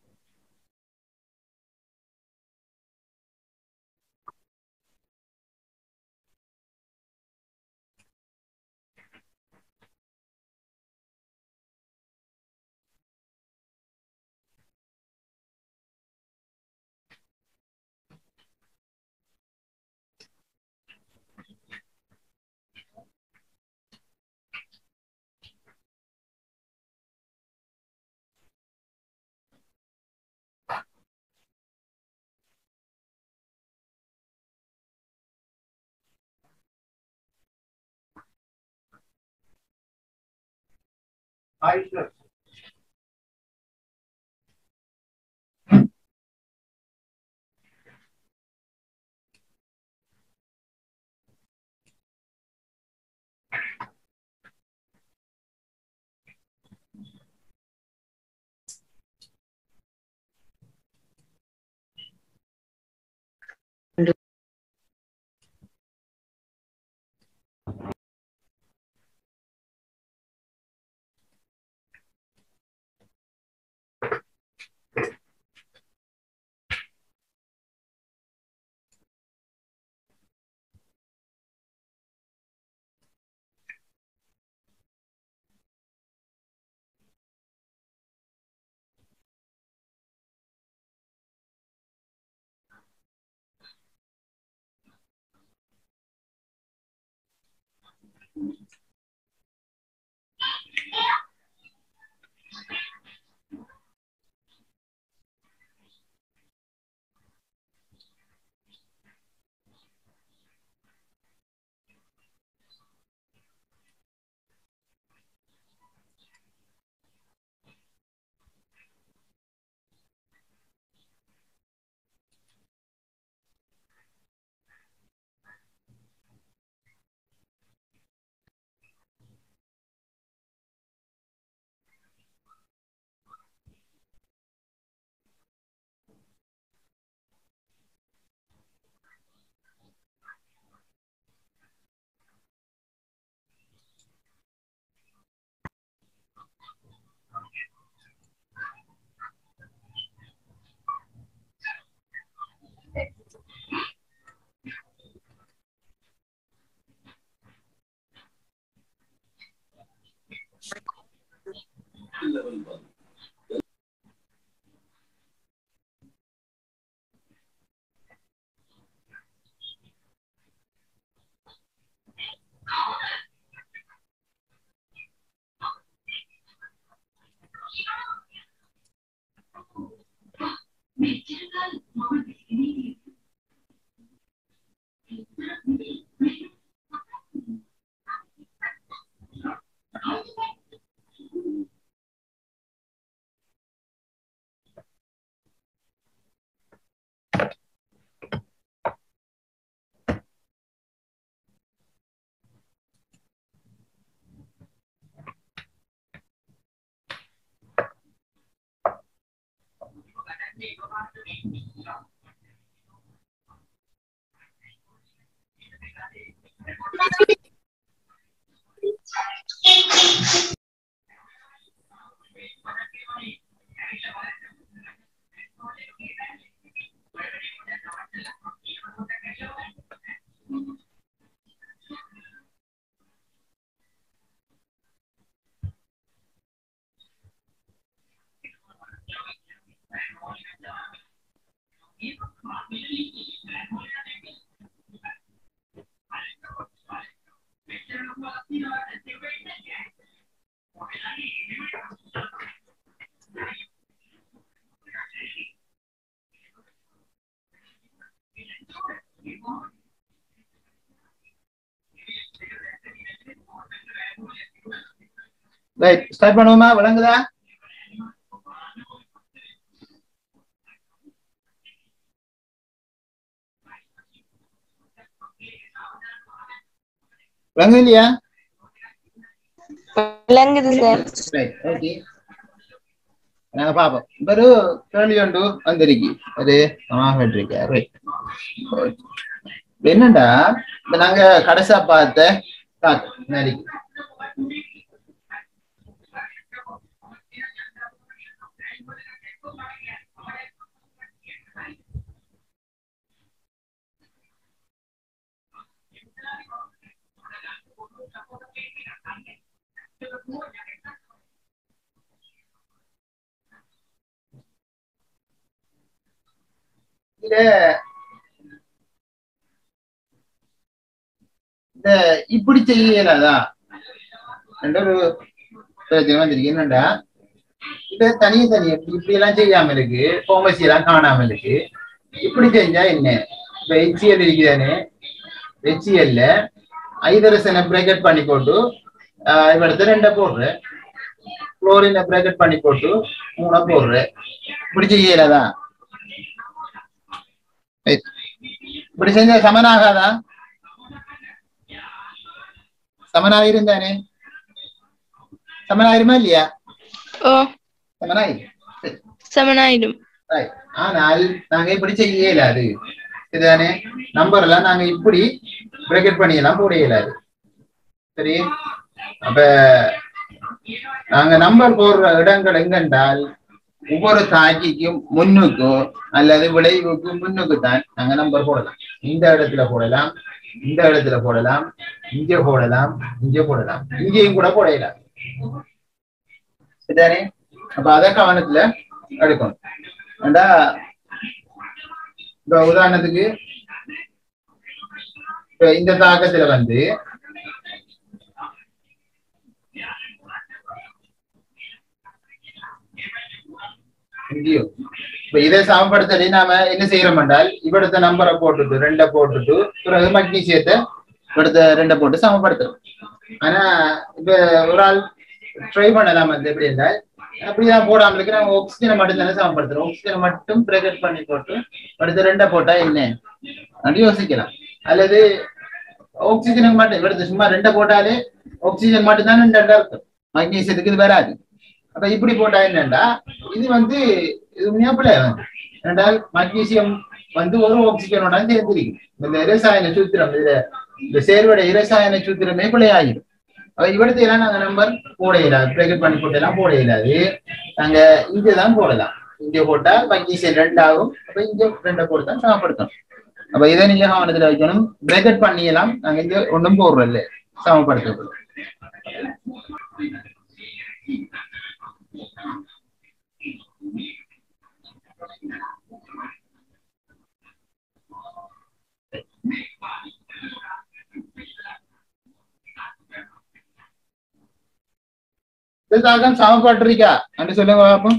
ரைட் ஸ்டார்ட் பண்ணுவோமா விளங்குதா விளங்குது இல்லையா விளங்குது சார் ரைட் ஓகே நாங்க பாப்போம் இப்ப ஒரு கேள்வி ஒன்று வந்திருக்கு அது சமாளிக்க ரைட் என்னண்டா இப்ப நாங்க கடைசா பார்த்த காத்து நரிக்கு இதுல இந்த இப்படி செய்யலாதா என்ற ஒரு பிரச்சனை வந்திருக்கு என்னண்டா இது தனியே தனியே இப்படி இப்படி எல்லாம் செய்யாம இருக்கு கோமசி எல்லாம் காணாம இருக்கு இப்படி செஞ்சா என்ன இப்ப ஹெச்சிஎல் இருக்குதானே ஹெச்சிஎல்ல ஐதரசனை பிரேக்கெட் பண்ணி போட்டு ஆஹ் இவடுத்து ரெண்டை போடுறேன் குளோரினை பிரேக்கெட் பண்ணி போட்டு மூணை போடுறேன் இப்படி செய்யலாதா Right. இப்படி செஞ்சா சமனாகாதா சமனாயிருந்தானே சமனாயிருமா இல்லையா ஓ சமனாயிரு சமனாயிடும் Right. ஆனால் நாங்க இப்படி செய்ய இயலாது இதுதானே நம்பர் எல்லாம் நாங்க இப்படி பிரேக்கெட் பண்ணி எல்லாம் போட இயலாது சரி அப்ப நாங்க நம்பர் போடுற இடங்கள் எங்கென்றால் ஒவ்வொரு தாக்கிக்கும் முன்னுக்கோ அல்லது விளைவுக்கு முன்னுக்கு தான் நாங்க நம்பர் போடலாம் இந்த இடத்துல போடலாம் இந்த இடத்துல போடலாம் இங்க போடலாம் இங்க போடலாம் இங்கேயும் கூட போடலாம் சரிதானே அப்ப அத கவனத்துல எடுக்கணும் ஏண்டா இப்ப உதாரணத்துக்கு இப்ப இந்த தாக்கத்துல வந்து இங்கேயோ இப்ப இதை சமப்படுத்தலை நாம என்ன செய்யறோம் என்றால் இവിടുത്തെ நம்பரை போட்டுட்டு ரெண்டை போட்டுட்டு பிறகு மக்னீசியத்தை இവിടുത്തെ ரெண்டை போட்டு சமப்படுத்துறோம் ஆனா இப்ப ஒரு ஆள் ட்ரை பண்ணலாம் வந்து எப்படி என்றால் அப்படிதான் போடாம இருக்கு நாங்க ஆக்சிஜனை மட்டும் தானே சமப்படுத்துறோம் ஆக்சிஜனை மட்டும் பிரேக்கெட் பண்ணி போட்டு அடுத்த ரெண்டை போட்டா என்ன அப்படி யோசிக்கலாம் அல்லது ஆக்சிஜனுக்கு மட்டும் இവിടുത്തെ சும்மா ரெண்டை போட்டாலே ஆக்சிஜன் மட்டும் தான் ரெண்டா இருக்கும் மக்னீசியத்துக்கு இது வராது அப்ப இப்படி போட்டா என்னண்டா இது வந்து இது உண்மையாப்பிள்ள என்றால் மக்னீசியம் வந்து ஒரு ஆக்சிஜனோட சேர்ந்திருக்கு இந்த இரசாயன சூத்திரம் இதுல இந்த சேர்வட இரசாயன சூத்திரமே பிள்ளையாகிடும் அப்ப இவிடத்தை எல்லாம் நாங்க நம்பர் போட இயலாது பிரேக்கெட் பண்ணி போட்டு எல்லாம் போட இயலாது நாங்க இங்கதான் போடலாம் இங்க போட்டா மக்னீசியம் ரெண்டாகும் அப்ப இங்க ரெண்டை போட்டு தான் சமப்படுத்தணும் அப்ப இதை நீங்க கவனத்துல வைக்கணும் பிரேக்கெட் பண்ணியலாம் நாங்க இங்க ஒண்ணும் போடுறோம் இல்ல சமப்படுத்த தாக்கம் சமப்பட்டிருக்கா என்று சொல்லுங்க பாப்போம்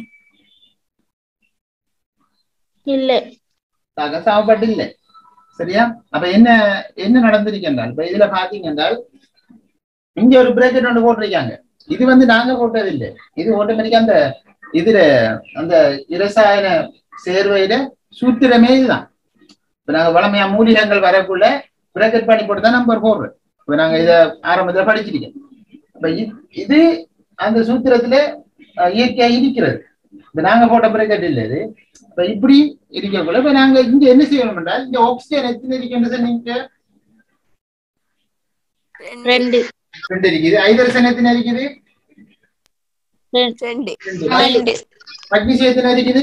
இல்ல தாக்கம் சமப்பட்டு இல்லை சரியா அப்ப என்ன என்ன நடந்திருக்கு என்றால் இப்ப இதுல பாத்தீங்க என்றால் இங்க ஒரு பிரேக்கெட் ஒன்று போட்டிருக்காங்க இது வந்து நாங்க போட்டது இல்லை இது ஆட்டோமேட்டிக்கா அந்த இதுல அந்த இரசாயன சேர்வையில சூத்திரமே இதுதான் இப்ப நாங்க வளமையா மூலிகங்கள் வரக்குள்ள பிரேக்கெட் பண்ணி போட்டு தான் நம்பர் போடுறோம் இப்ப நாங்க இத ஆரம்பத்துல படிச்சிருக்கோம் அப்ப இ- இது அந்த சூத்திரத்துல அஹ், இயற்கையா இருக்கிறது இப்ப நாங்க போட்ட பிரேக்கெட் இல்ல இது இப்ப இப்படி இருக்கக்குள்ள இப்ப நாங்க இங்க என்ன செய்யணும் என்றால் இங்க ஆக்சிஜன் எத்தனை இருக்குன்னு சொன்னீங்க ரெண்டு ரெண்டு இருக்குது ஹைட்ரஜன் எத்தனை இருக்குது ரெண்டு ரெண்டு ரெண்டு மக்னீசியம் எத்தனை இருக்குது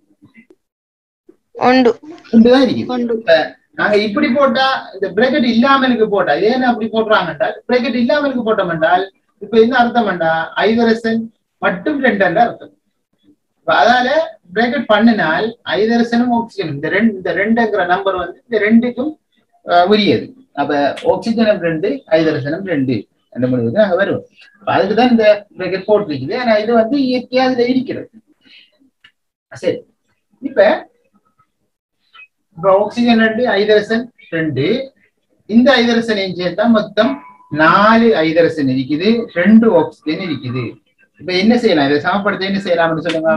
ஒன்று ரெண்டு தான் இருக்குது ஒன்று இப்ப நாங்க இப்படி போட்டா இந்த பிரேக்கெட் இல்லாமலுக்கு போட்டா ஏன் அப்படி போடுறாங்க என்றால் பிரேக்கெட் இல்லாமலுக்கு போட்டோம் என்றால் இப்ப என்ன அர்த்தம் என்றா ஐதரசன் மட்டும் ரெண்டு என்ற அர்த்தம் இப்ப அதால பிரேக்கெட் பண்ணினால் ஐதரசனும் ஆக்சிஜனும் இந்த ரெண்டு இந்த ரெண்டுங்கிற நம்பர் வந்து இந்த ரெண்டுக்கும் அஹ், உரியது அப்ப ஆக்சிஜனும் ரெண்டு ஐதரசனும் ரெண்டு அந்த முடிவுக்கு நாங்க வருவோம் அப்ப அதுக்கு தான் இந்த பிரேக்கெட் போட்டிருக்குது ஆனா இது வந்து இயற்கையா அதுல இருக்கிறது சரி இப்ப இப்ப ஆக்சிஜன் ரெண்டு ஐதரசன் ரெண்டு இந்த ஐதரசனையும் சேர்த்தா மொத்தம் நாலு ஐதரசன் இருக்குது ரெண்டு ஆக்சிஜன் இருக்குது இப்ப என்ன செய்யலாம் இதை சமப்படுத்த என்ன செய்யலாம்னு சொல்லுங்க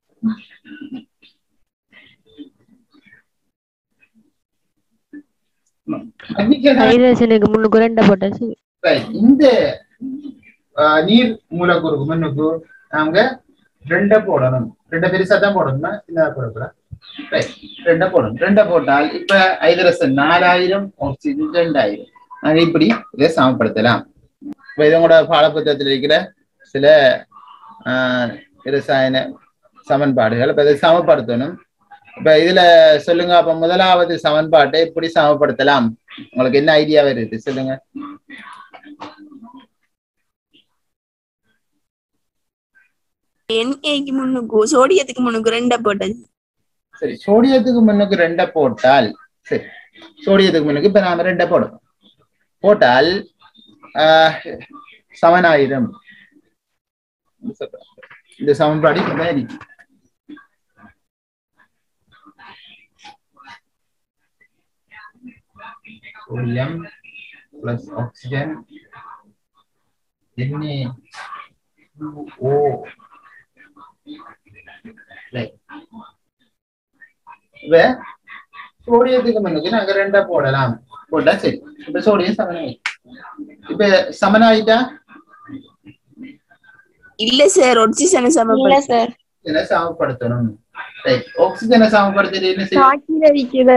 magnesium ஹைட்ரஜனுக்கு முன்னுக்கு ரெண்டை போட்டாச்சு Right. இந்த ஆஹ், நீர் மூலக்கூறுக்கு முன்னுக்கு நாங்க ரெண்ட போடணும் ரெண்ட பெருசா தான் போடணும்னா சின்னதா போடக்கூடாது ரைட் ரெண்ட போடணும் ரெண்ட போட்டால் இப்ப ஐதரசன் நாலாயிரம் ஆக்சிஜன் ரெண்டாயிரம் நாங்க இப்படி இதை சமப்படுத்தலாம் இப்ப இதோட பாடப்புத்தகத்தில் இருக்கிற சில ஆஹ், ரசாயன சமன்பாடுகள் இப்ப இதை சமப்படுத்தணும் இப்ப இதுல சொல்லுங்க அப்ப முதலாவது சமன்பாட்டை எப்படி சமப்படுத்தலாம் உங்களுக்கு என்ன ஐடியா வருது சொல்லுங்க என்ஏக்கு முன்னுக்கு சோடியத்துக்கு முன்னுக்கு ரெண்டை போட்டது சரி சோடியத்துக்கு முன்னுக்கு ரெண்டை போட்டால் சரி சோடியத்துக்கு முன்னுக்கு இப்ப நாம ரெண்டை போடுறோம் போட்டால் ஆஹ், சமனாயிரம் இந்த சமன்பாடு இப்பதான் இருக்கு சோடியம் பிளஸ் ஆக்சிஜன் என்ன ஓ ரைட் இப்ப சோடியத்துக்கு முன்னுக்கு நாங்க ரெண்டா போடலாம் போட்டா சரி இப்ப சோடியம் சமனாயி இப்ப சமனாயிட்டா இல்ல சார் ஆக்சிஜனை இல்ல சமப்படுத்த சார் இதை சமப்படுத்தணும் ரைட் ஆக்சிஜனை சமப்படுத்திட்டு என்ன செய்யும் சாக்கில இருக்கிற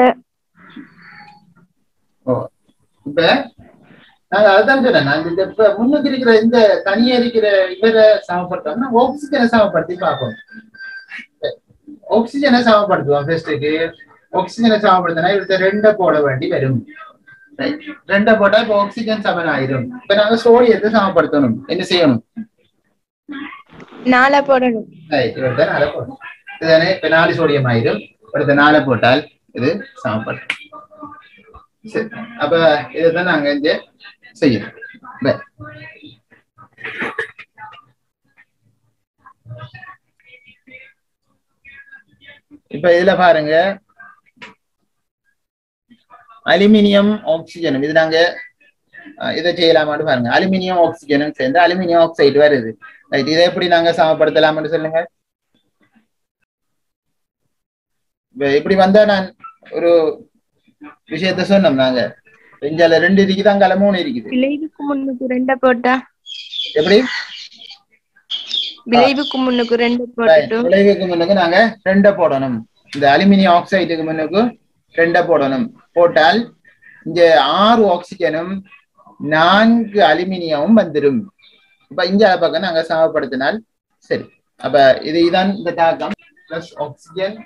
ஓ இப்ப நாங்க அதான் சொன்னேன் நான் இந்த இப்ப முன்னுக்கு இருக்கிற இந்த தனியா இருக்கிற இவரை சமப்படுத்தோம்னா ஆக்சிஜனை சமப்படுத்தி பார்ப்போம் ஆக்சிஜனை சமப்படுத்துவோம் ஃபர்ஸ்ட்டுக்கு ஆக்சிஜனை சமப்படுத்தினா இவர்த்த ரெண்டை போட வேண்டி வரும் Right. ரெண்டை போட்டா இப்ப ஆக்சிஜன் சமன் ஆயிரும் இப்ப நாங்க சோடியத்தை சமப்படுத்தணும் என்ன செய்யணும் நாலா போடணும் ரைட் இவர்த்த நாளை போடணும் இதுதானே இப்ப நாலு சோடியம் ஆயிரும் இவர்த்த நாளை போட்டால் இது சமப்படும் சரி அப்ப இதைத்தான் நாங்க இங்க செய்யணும் Right. இப்ப இதுல பாருங்க அலுமினியம் ஆக்சிஜனும் இது நாங்க அஹ், இதை செய்யலாமான்னு பாருங்க அலுமினியம் ஆக்சிஜனும் சேர்ந்து அலுமினியம் ஆக்சைடு வருது ரைட் இதை எப்படி நாங்க சமப்படுத்தலாம்னு சொல்லுங்க இப்ப இப்படி வந்தா நான் ஒரு விஷயத்த சொன்னோம் நாங்க இஞ்சால ரெண்டு இருக்குது அங்கால மூணு இருக்குது விளைவுக்கு முன்னுக்கு ரெண்டை போட்டா எப்படி விளைவுக்கு முன்னுக்கு ரெண்டு Right. போட்டுட்டும் விளைவுக்கு முன்னுக்கு நாங்க ரெண்டை போடணும் இந்த அலுமினியம் ஆக்சைடுக்கு முன்னுக்கு ரெண்டை போடணும் போட்டால் இங்க ஆறு ஆக்சிஜனும் நான்கு அலுமினியமும் வந்துடும் இப்ப இங்க பக்கம் நாங்க சமப்படுத்தினால் சரி அப்ப இது இதான் இந்த தாக்கம் plus oxygen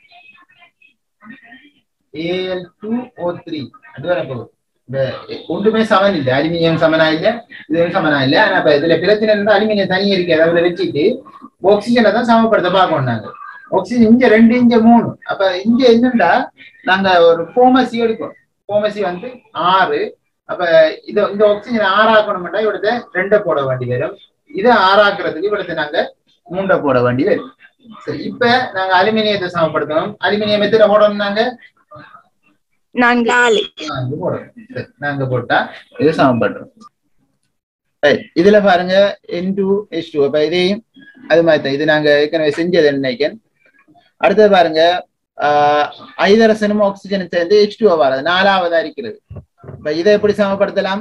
AL two O three அது வர போகுது இந்த ஒன்றுமே சமன் இல்லை அலுமினியம் சமனா இல்ல இதுவும் சமனா இல்ல ஆனா இப்ப இதுல பிரச்சனை இருந்தா அலுமினியம் தனியா இருக்கு அதை வச்சுட்டு ஆக்சிஜனை தான் சமப்படுத்த பார்க்கணும் நாங்க ஆக்சிஜன் இங்க ரெண்டு இங்க மூணு அப்ப இங்க என்னண்டா நாங்க ஒரு போமசி எடுப்போம் போமசி வந்து ஆறு அப்ப இது இந்த ஆக்சிஜன் ஆறாக்கணும்னா இவிடத்தை ரெண்டை போட வேண்டி வரும் இதை ஆறாக்குறதுக்கு இவிடத்தை நாங்க மூண்டை போட வேண்டி வரும் சரி இப்ப நாங்க அலுமினியத்தை சமப்படுத்தணும் அலுமினியம் எத்தனை போடணும் நாங்க நான்கு நாலு நான்கு போடணும் சரி நாங்க போட்டா இது சமப்படுறோம் Right. இதுல பாருங்க என் டூ எச் டூ அப்ப இதையும் அது மாதிரி தான் இது நாங்க ஏற்கனவே செஞ்சது நினைக்கிறேன் அடுத்தது பாருங்க ஆஹ் ஐதரசனும் ஆக்சிஜனும் சேர்ந்து எச் டூ வராது நாலாவதா இருக்கிறது இப்ப இதை எப்படி சமப்படுத்தலாம்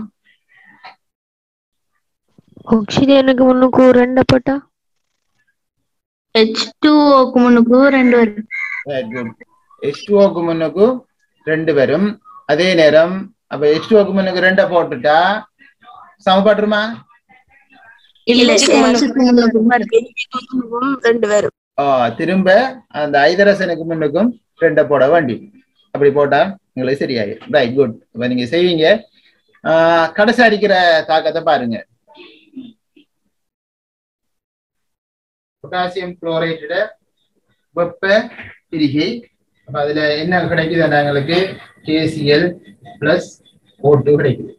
ஆக்சிஜனுக்கு முன்னுக்கு ரெண்டை போட்டா ஹெச் டூ ஓக்கு முன்னுக்கு ரெண்டு வரும் குட் எச் டூஓக்கு முன்னுக்கு ரெண்டு வரும் அதே நேரம் அப்ப எச் டூஓக்கு முன்னுக்கு ரெண்டை போட்டுட்டா சமப்பட்டுருமா இல்ல சார் ஹெச்சுக்கு முன்னுக்கு வரும் முன்னுக்கும் ரெண்டு பேரும் ஆ, திரும்ப அந்த ஐதரசனுக்கு முன்னுக்கும் ரெண்டை போட வேண்டி அப்படி போட்டா உங்களுக்கு சரியாயிரும் ரைட் குட் இப்ப நீங்க செய்வீங்க ஆ, கடைசி அடிக்கிற தாக்கத்தை பாருங்க பொட்டாசியம் குளோரைட வெப்ப பிரிகை அப்ப அதுல என்ன கிடைக்குது எங்களுக்கு கேசிஎல் பிளஸ் ஓட்டு கிடைக்குது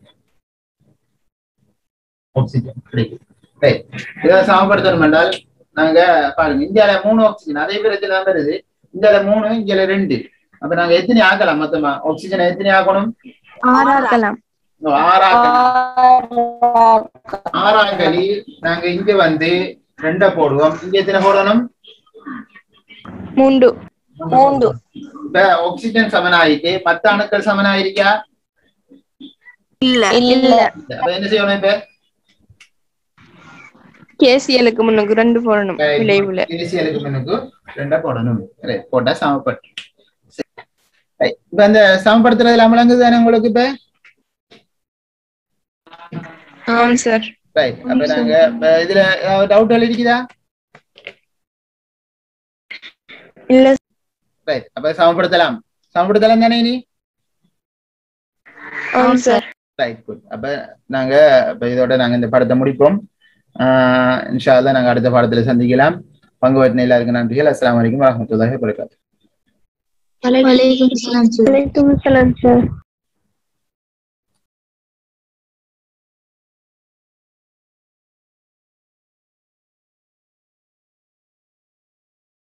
ஆக்சிஜன் கிடைக்குது ரைட் இதை சமப்படுத்தணும் என்றால் நாங்க பாருங்க இந்தியால மூணு ஆக்சிஜன் அதே பேரத்துல தான் வருது இந்தியால மூணு இந்தியால ரெண்டு அப்ப நாங்க எத்தனை ஆக்கலாம் மொத்தமா ஆக்சிஜன் எத்தனை ஆக்கணும் ஆறாக்கலாம் ஆறாக்கலி ஆறாக்கலி நாங்க இங்க வந்து ரெண்ட போடுவோம் இங்க எத்தனை போடணும் மூண்டு மூன்று இப்ப ஆக்சிஜன் சமனாயிட்டு மத்த அணுக்கள் சமனாயிருக்கா இல்ல இல்ல அப்ப என்ன செய்யணும் இப்ப கேசிஎலுக்கு முன்னுக்கு ரெண்டு போடணும் விளைவுல இனிஷியலுக்கு முன்னுக்கு ரெண்டா போடணும் Right, போட்டா சமப்பட்டு சரி. Right, இப்ப அந்த சமப்படுத்துறதுல அமலங்குது தானே உங்களுக்கு இப்ப ஆம் சார் ரைட் அப்ப நாங்க இப்ப இதுல டவுட் இருக்குதா இல்ல ரைட் அப்ப சமப்படுத்தலாம் சமப்படுத்தலாம் தானே இனி ஆம் சார் ரைட் குட் அப்ப நாங்க இப்ப இதோட நாங்க இந்த படத்தை முடிப்போம் ஆஹ் இன்ஷா அல்லாஹ் நாங்க அடுத்த பாடத்துல சந்திக்கலாம் பங்கு பற்றின எல்லாருக்கும் நன்றிகள் அஸ்ஸலாமு அலைக்கும் வரஹ்மத்துல்லாஹி வபரகாத்துஹு வலைக்கும் சலாம் சார் வலைக்கும் சலாம் சார்